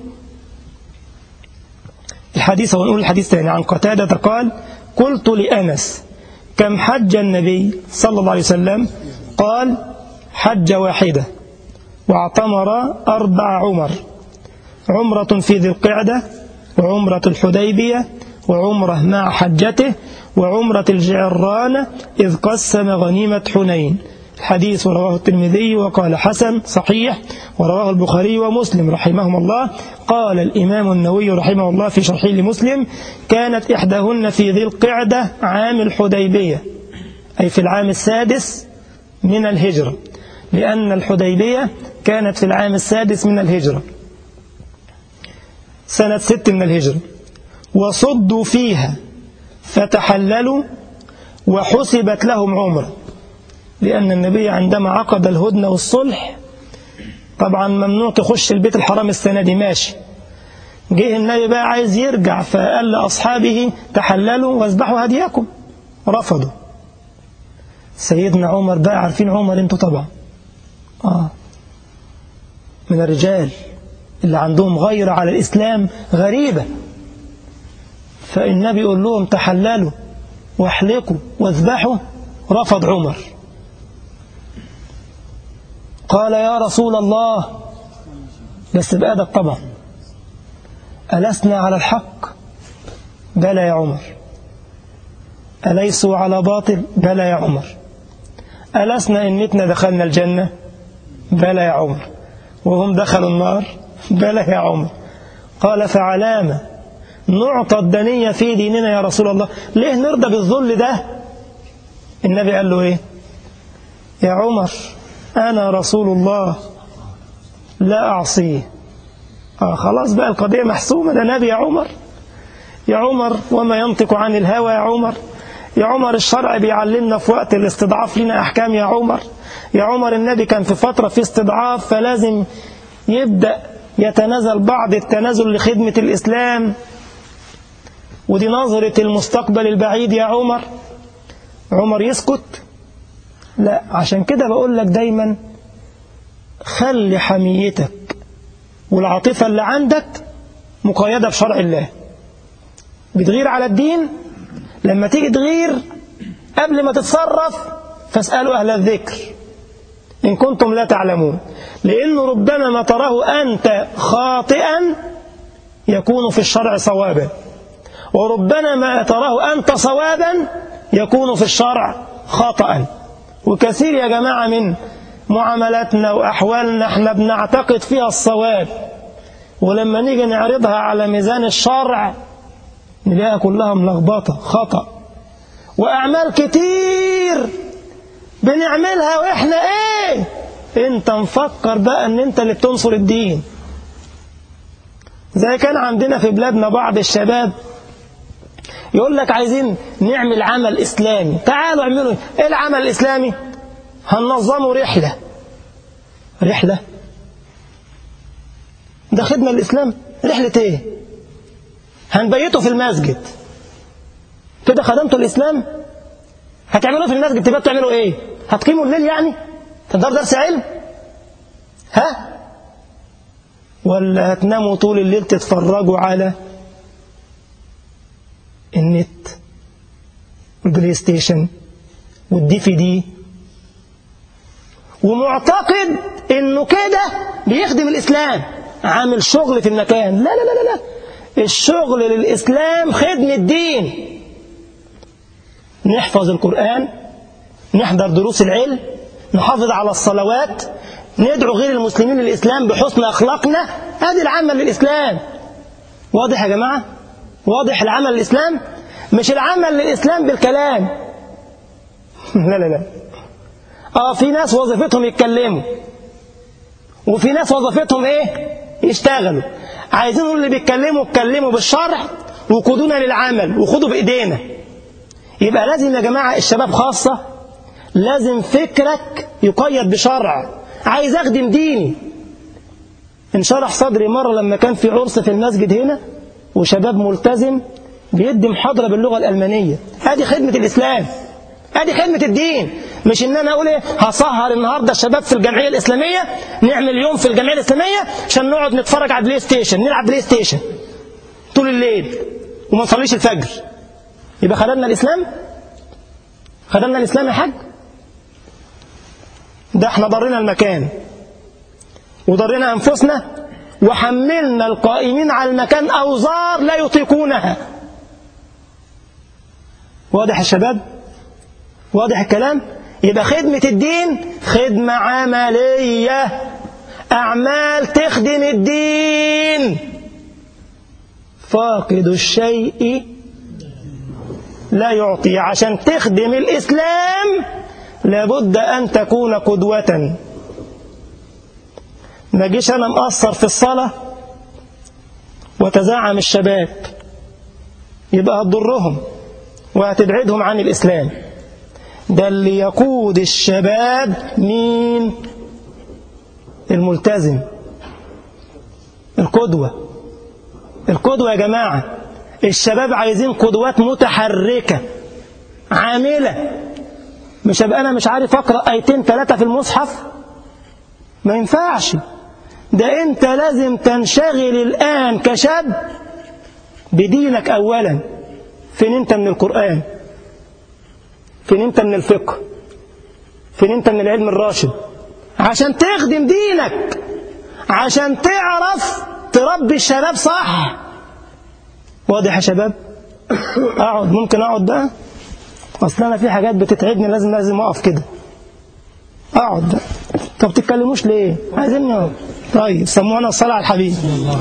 A: الحديث ونقول الحديث تاني عن قتادة قال قلت لأنس كم حج النبي صلى الله عليه وسلم قال حج واحدة واعتمر أربع عمر عمرة في ذي القعدة وعمرة الحديبية وعمرة مع حجته وعمرة الجعران إذ قسم غنيمة حنين الحديث رواه الترمذي وقال حسن صحيح ورواه البخاري ومسلم رحمهم الله قال الإمام النووي رحمه الله في شرحه لمسلم كانت إحداهن في ذي القعدة عام الحديبية أي في العام السادس من الهجرة لأن الحديبية كانت في العام السادس من الهجرة سنة ست من الهجرة وصدوا فيها فتحللوا وحسبت لهم عمره لأن النبي عندما عقد الهدنة والصلح طبعا ممنوع تخش البيت الحرام السنة دي ماشي جه النبي بقى عايز يرجع فقال لأصحابه تحللوا واذبحوا هديكم رفضوا سيدنا عمر بقى عارفين عمر انتوا طبعا آه من الرجال اللي عندهم غيرة على الإسلام غريبة فالنبي يقول لهم تحللوا واحلقوا واذبحوا رفض عمر قال يا رسول الله بس بأدب طبعا ألسنا على الحق بلى يا عمر أليسوا على باطل بلى يا عمر ألسنا إن متنا دخلنا الجنة بلى يا عمر وهم دخلوا النار بلى يا عمر قال فعلامة نعطى الدنية في ديننا يا رسول الله ليه نرضى بالذل ده النبي قال له ايه يا عمر أنا رسول الله لا أعصيه آه خلاص بقى القضية محسومة ده نبي يا عمر يا عمر وما ينطق عن الهوى يا عمر يا عمر الشرع بيعلمنا في وقت الاستضعاف لنا أحكام يا عمر يا عمر النبي كان في فترة في استضعاف فلازم يبدأ يتنازل بعض التنازل لخدمة الإسلام ودي نظرة المستقبل البعيد يا عمر عمر يسكت لا عشان كده بقول لك دايما خلي حميتك والعاطفة اللي عندك مقيدة بشرع الله بتغير على الدين لما تيجي تغير قبل ما تتصرف فاسألوا أهل الذكر إن كنتم لا تعلمون لأنه ربما ما تراه أنت خاطئا يكون في الشرع صوابا وربما ما تراه أنت صوابا يكون في الشرع خطأ وكثير يا جماعة من معاملاتنا وأحوالنا احنا بنعتقد فيها الصواب ولما نيجي نعرضها على ميزان الشرع نلاقيها كلها ملخبطة خطأ وأعمال كتير بنعملها وإحنا إيه أنت مفكر بقى أن أنت اللي بتنصر الدين زي كان عندنا في بلادنا بعض الشباب يقول لك عايزين نعمل عمل إسلامي تعالوا اعملوا إيه العمل الإسلامي هننظموا رحلة رحلة ده خدمة الإسلام رحلة إيه هنبيته في المسجد كده خدمتوا الإسلام هتعملوا في المسجد تبقى تعملوا إيه هتقيموا الليل يعني تقدر درس علم ها ولا هتناموا طول الليل تتفرجوا على النت والبلاي ستيشن والدي في دي ومعتقد انه كده بيخدم الاسلام عامل شغل في المكان لا لا لا لا الشغل للاسلام خدمه الدين نحفظ القران نحضر دروس العلم نحافظ على الصلوات ندعو غير المسلمين للاسلام بحسن اخلاقنا هذه العمل للاسلام واضح يا جماعه واضح العمل للاسلام مش العمل للاسلام بالكلام لا لا لا اه في ناس وظيفتهم يتكلموا وفي ناس وظيفتهم ايه يشتغلوا عايزين اللي بيتكلموا اتكلموا بالشرع وقودونا للعمل وخدوا بايدينا يبقى لازم يا جماعه الشباب خاصه لازم فكرك يقيد بشرع عايز اخدم ديني انشرح صدري مره لما كان في عرس في المسجد هنا وشباب ملتزم بيدي محاضره باللغه الالمانيه هذه خدمه الاسلام ادي خدمة الدين مش ان انا اقول ايه هسهر النهارده الشباب في الجمعيه الاسلاميه نعمل يوم في الجمعيه الاسلاميه عشان نقعد نتفرج على بلاي ستيشن نلعب بلاي ستيشن طول الليل وما نصليش الفجر يبقى خدمنا الاسلام خدمنا الاسلام يا حاج ده احنا ضرنا المكان وضرنا انفسنا وحملنا القائمين على المكان اوزار لا يطيقونها واضح يا شباب واضح الكلام يبقى خدمة الدين خدمة عملية أعمال تخدم الدين فاقد الشيء لا يعطي عشان تخدم الإسلام لابد أن تكون قدوة ما جيش أنا مقصر في الصلاة وتزعم الشباب يبقى هتضرهم وهتبعدهم عن الإسلام ده اللي يقود الشباب مين الملتزم القدوة القدوة يا جماعة الشباب عايزين قدوات متحركة عاملة مش هبقى أنا مش عارف أقرأ آيتين ثلاثة في المصحف ما ينفعش ده أنت لازم تنشغل الآن كشاب بدينك أولا فين أنت من القرآن فين أنت من الفقه فين أنت من العلم الراشد عشان تخدم دينك عشان تعرف تربي الشباب صح واضح يا شباب اقعد ممكن اقعد بقى اصل انا في حاجات بتتعبني لازم لازم اقف كده اقعد بقى طب تتكلموش ليه عايزين نقعد طيب سمونا الصلاه على الحبيب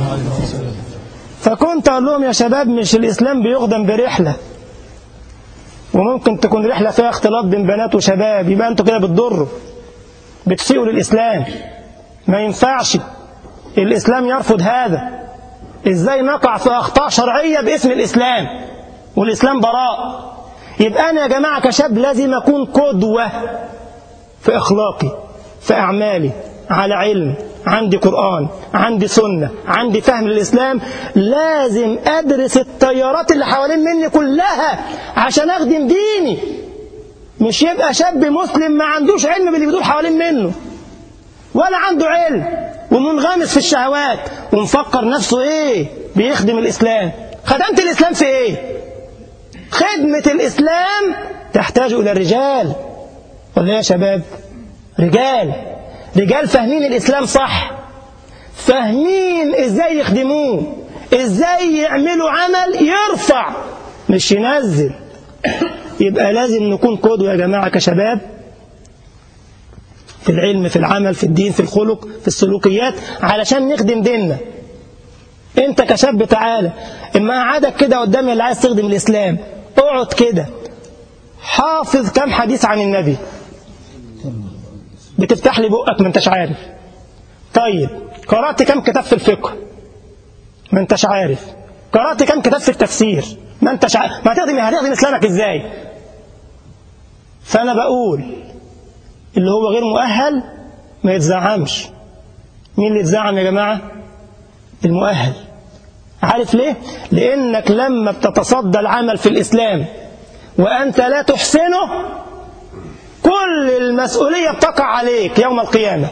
A: فكنت اقول لهم يا شباب مش الاسلام بيخدم برحله وممكن تكون رحله فيها اختلاط بين بنات وشباب يبقى انتوا كده بتضروا بتسيئوا للاسلام ما ينفعش الاسلام يرفض هذا ازاي نقع في اخطاء شرعيه باسم الاسلام والاسلام براء يبقى انا يا جماعه كشاب لازم اكون قدوه في اخلاقي في اعمالي على علم عندي قرآن عندي سنة عندي فهم للإسلام لازم أدرس التيارات اللي حوالين مني كلها عشان أخدم ديني مش يبقى شاب مسلم ما عندوش علم باللي بيدور حوالين منه ولا عنده علم ومنغمس في الشهوات ومفكر نفسه ايه بيخدم الإسلام خدمت الإسلام في ايه خدمة الإسلام تحتاج إلى الرجال ولا يا شباب رجال رجال فاهمين الإسلام صح فاهمين إزاي يخدموه إزاي يعملوا عمل يرفع مش ينزل يبقى لازم نكون قدوة يا جماعة كشباب في العلم في العمل في الدين في الخلق في السلوكيات علشان نخدم ديننا انت كشاب تعالى اما قعدك كده قدامي اللي عايز تخدم الاسلام اقعد كده حافظ كم حديث عن النبي بتفتح لي بقك ما انتش عارف طيب قرأت كم كتاب في الفقه ما انتش عارف قرأت كم كتاب في التفسير ما انتش عارف ما هتخدم هتخدم اسلامك ازاي فانا بقول اللي هو غير مؤهل ما يتزعمش مين اللي يتزعم يا جماعه المؤهل عارف ليه لانك لما بتتصدى العمل في الاسلام وانت لا تحسنه كل المسؤوليه بتقع عليك يوم القيامه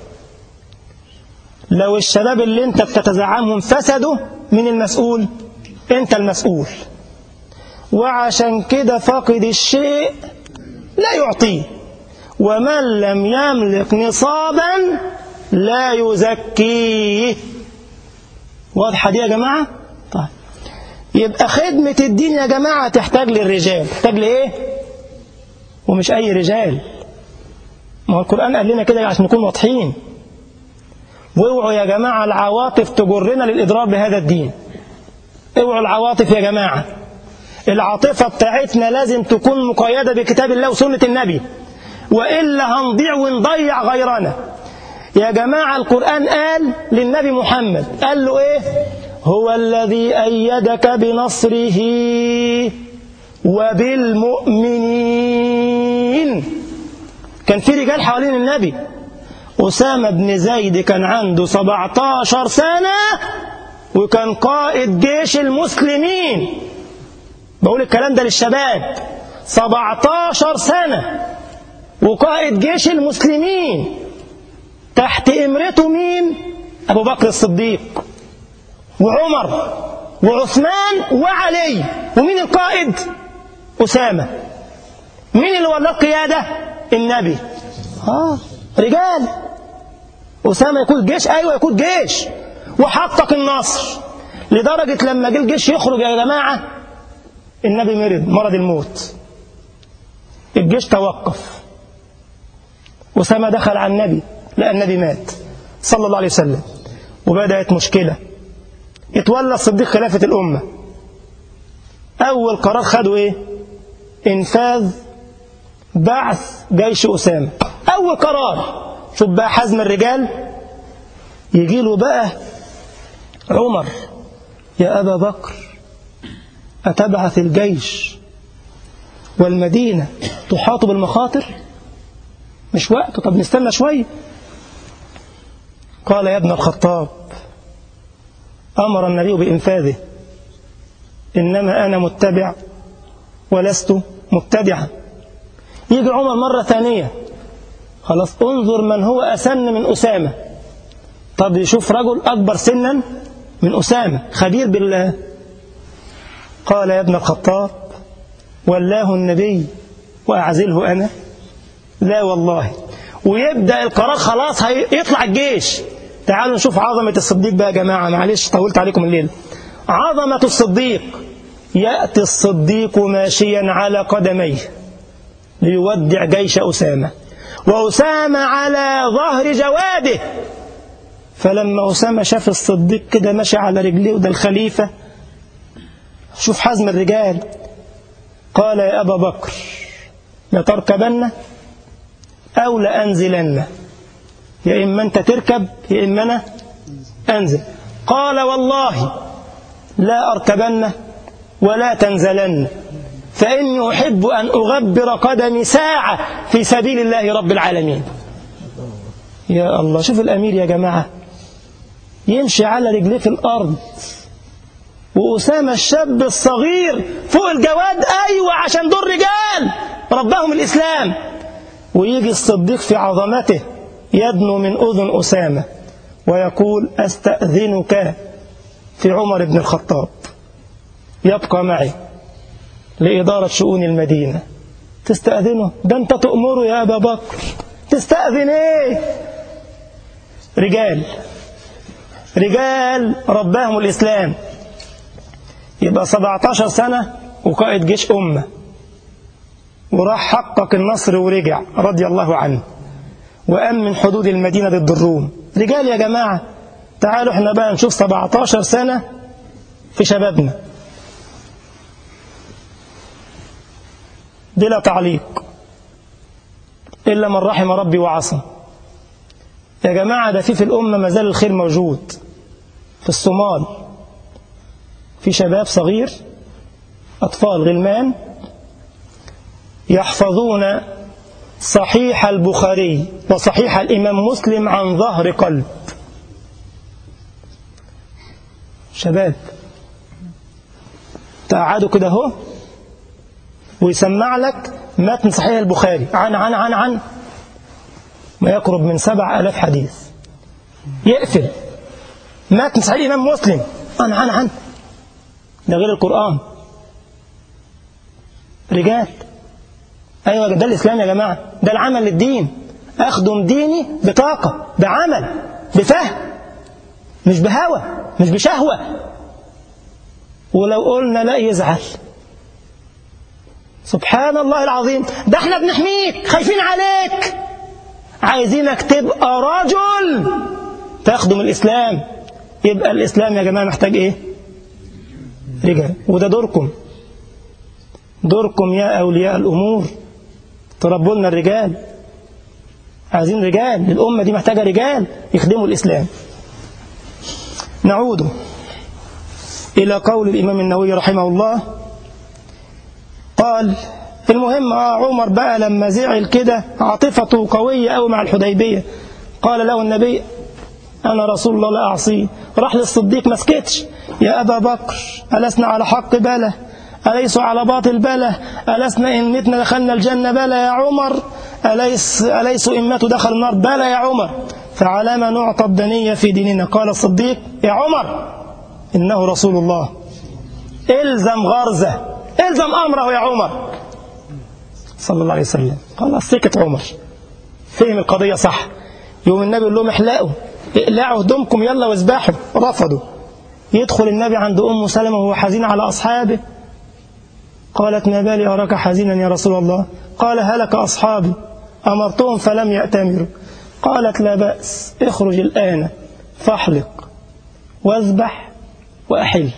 A: لو الشباب اللي انت بتتزعمهم فسدوا من المسؤول انت المسؤول وعشان كده فاقد الشيء لا يعطيه ومن لم يملك نصابا لا يزكيه واضحة دي يا جماعة طيب يبقى خدمة الدين يا جماعة تحتاج للرجال تحتاج لإيه ومش أي رجال ما هو القرآن قال لنا كده عشان نكون واضحين واوعوا يا جماعة العواطف تجرنا للإضرار بهذا الدين اوعوا العواطف يا جماعة العاطفة بتاعتنا لازم تكون مقيدة بكتاب الله وسنة النبي وإلا هنضيع ونضيع غيرنا يا جماعة القرآن قال للنبي محمد قال له إيه هو الذي أيدك بنصره وبالمؤمنين كان في رجال حوالين النبي أسامة بن زيد كان عنده 17 سنة وكان قائد جيش المسلمين بقول الكلام ده للشباب 17 سنة وقائد جيش المسلمين تحت إمرته مين أبو بكر الصديق وعمر وعثمان وعلي ومين القائد أسامة مين اللي ولاه القيادة النبي آه رجال أسامة يقود جيش أيوة يقود جيش وحقق النصر لدرجة لما جه الجيش يخرج يا جماعة النبي مرض مرض الموت الجيش توقف أسامة دخل على النبي لقى النبي مات صلى الله عليه وسلم وبدأت مشكلة اتولى الصديق خلافة الأمة أول قرار خده إيه إنفاذ بعث جيش أسامة أول قرار شوف بقى حزم الرجال يجي له بقى عمر يا أبا بكر أتبعث الجيش والمدينة تحاط بالمخاطر مش وقته طب نستنى شوية قال يا ابن الخطاب أمر النبي بإنفاذه إنما أنا متبع ولست مبتدعا يجي عمر مرة ثانية خلاص انظر من هو أسن من أسامة طب يشوف رجل أكبر سنا من أسامة خبير بالله قال يا ابن الخطاب ولاه النبي وأعزله أنا لا والله ويبدأ القرار خلاص هيطلع الجيش تعالوا نشوف عظمة الصديق بقى يا جماعة معلش طولت عليكم الليل عظمة الصديق يأتي الصديق ماشيا على قدميه ليودع جيش أسامة وأسامة على ظهر جواده فلما أسامة شاف الصديق كده ماشي على رجليه وده الخليفة شوف حزم الرجال قال يا أبا بكر لتركبن أو لأنزلن يا إما أنت تركب يا إما أنا أنزل قال والله لا أركبن ولا تنزلن فإني أحب أن أغبر قدمي ساعة في سبيل الله رب العالمين يا الله شوف الأمير يا جماعة يمشي على رجليه في الأرض وأسامة الشاب الصغير فوق الجواد أيوة عشان دول رجال ربهم الإسلام ويجي الصديق في عظمته يدنو من أذن أسامة ويقول أستأذنك في عمر بن الخطاب يبقى معي لإدارة شؤون المدينة تستأذنه ده أنت تأمره يا أبا بكر تستأذن إيه رجال رجال رباهم الإسلام يبقى 17 سنة وقائد جيش أمة وراح حقق النصر ورجع رضي الله عنه وأمن حدود المدينة ضد الروم رجال يا جماعة تعالوا احنا بقى نشوف 17 سنة في شبابنا بلا تعليق إلا من رحم ربي وعصى يا جماعة ده في في الأمة ما زال الخير موجود في الصومال في شباب صغير أطفال غلمان يحفظون صحيح البخاري وصحيح الإمام مسلم عن ظهر قلب شباب تقعدوا كده اهو ويسمع لك متن صحيح البخاري عن عن عن عن ما يقرب من سبع ألاف حديث يقفل متن صحيح الإمام مسلم عن عن عن ده غير القرآن رجال أيوة ده الإسلام يا جماعة ده العمل للدين أخدم ديني بطاقة بعمل بفهم مش بهوى مش بشهوة ولو قلنا لا يزعل سبحان الله العظيم ده احنا بنحميك خايفين عليك عايزينك تبقى رجل تخدم الإسلام يبقى الإسلام يا جماعة محتاج إيه رجال وده دوركم دوركم يا أولياء الأمور تربوا لنا الرجال عايزين رجال الأمة دي محتاجة رجال يخدموا الإسلام نعود إلى قول الإمام النووي رحمه الله قال المهم آه عمر بقى لما زعل كده عاطفته قوية أوي مع الحديبية قال له النبي أنا رسول الله لا أعصيه راح للصديق ما سكتش يا أبا بكر ألسنا على حق بلى أليس على باطل بلى ألسنا إن متنا دخلنا الجنة بلى يا عمر أليس, أليس إن ماتوا دخل النار بلى يا عمر فعلى ما نعطى الدنية في ديننا قال الصديق يا عمر إنه رسول الله إلزم غرزة إلزم أمره يا عمر صلى الله عليه وسلم خلاص سكت عمر فهم القضية صح يوم النبي يقول لهم احلقوا اقلعوا هدومكم يلا واذبحوا رفضوا يدخل النبي عند أم سلمة وهو حزين على أصحابه قالت ما بالي أراك حزينا يا رسول الله قال هلك أصحابي أمرتهم فلم يأتمروا قالت لا بأس اخرج الآن فاحلق واذبح وأحل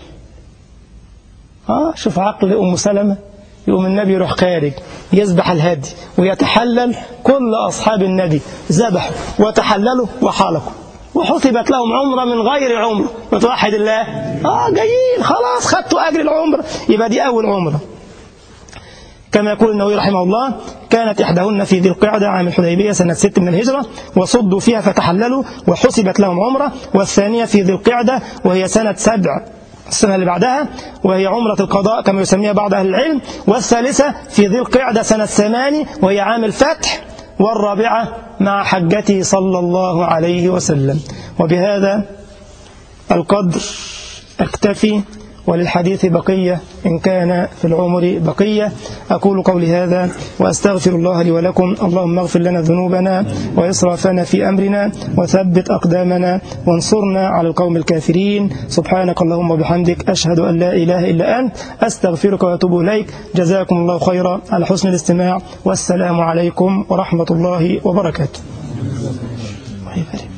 A: آه شوف عقل أم سلمة يقوم النبي يروح خارج يذبح الهدي ويتحلل كل أصحاب النبي ذبحوا وتحللوا وحلقوا وحسبت لهم عمرة من غير عمرة بتوحد الله آه جايين خلاص خدتوا أجر العمرة يبقى دي أول عمرة كما يقول النووي رحمه الله كانت إحداهن في ذي القعدة عام الحديبية سنة ست من الهجرة وصدوا فيها فتحللوا وحسبت لهم عمرة والثانية في ذي القعدة وهي سنة سبع السنة اللي بعدها وهي عمرة القضاء كما يسميها بعض أهل العلم والثالثة في ذي القعدة سنة ثمان وهي عام الفتح والرابعة مع حجته صلى الله عليه وسلم وبهذا القدر اكتفي وللحديث بقية إن كان في العمر بقية أقول قولي هذا وأستغفر الله لي ولكم اللهم اغفر لنا ذنوبنا وإسرافنا في أمرنا وثبت أقدامنا وانصرنا على القوم الكافرين سبحانك اللهم وبحمدك أشهد أن لا إله إلا أنت أستغفرك وأتوب إليك جزاكم الله خيرا على حسن الاستماع والسلام عليكم ورحمة الله وبركاته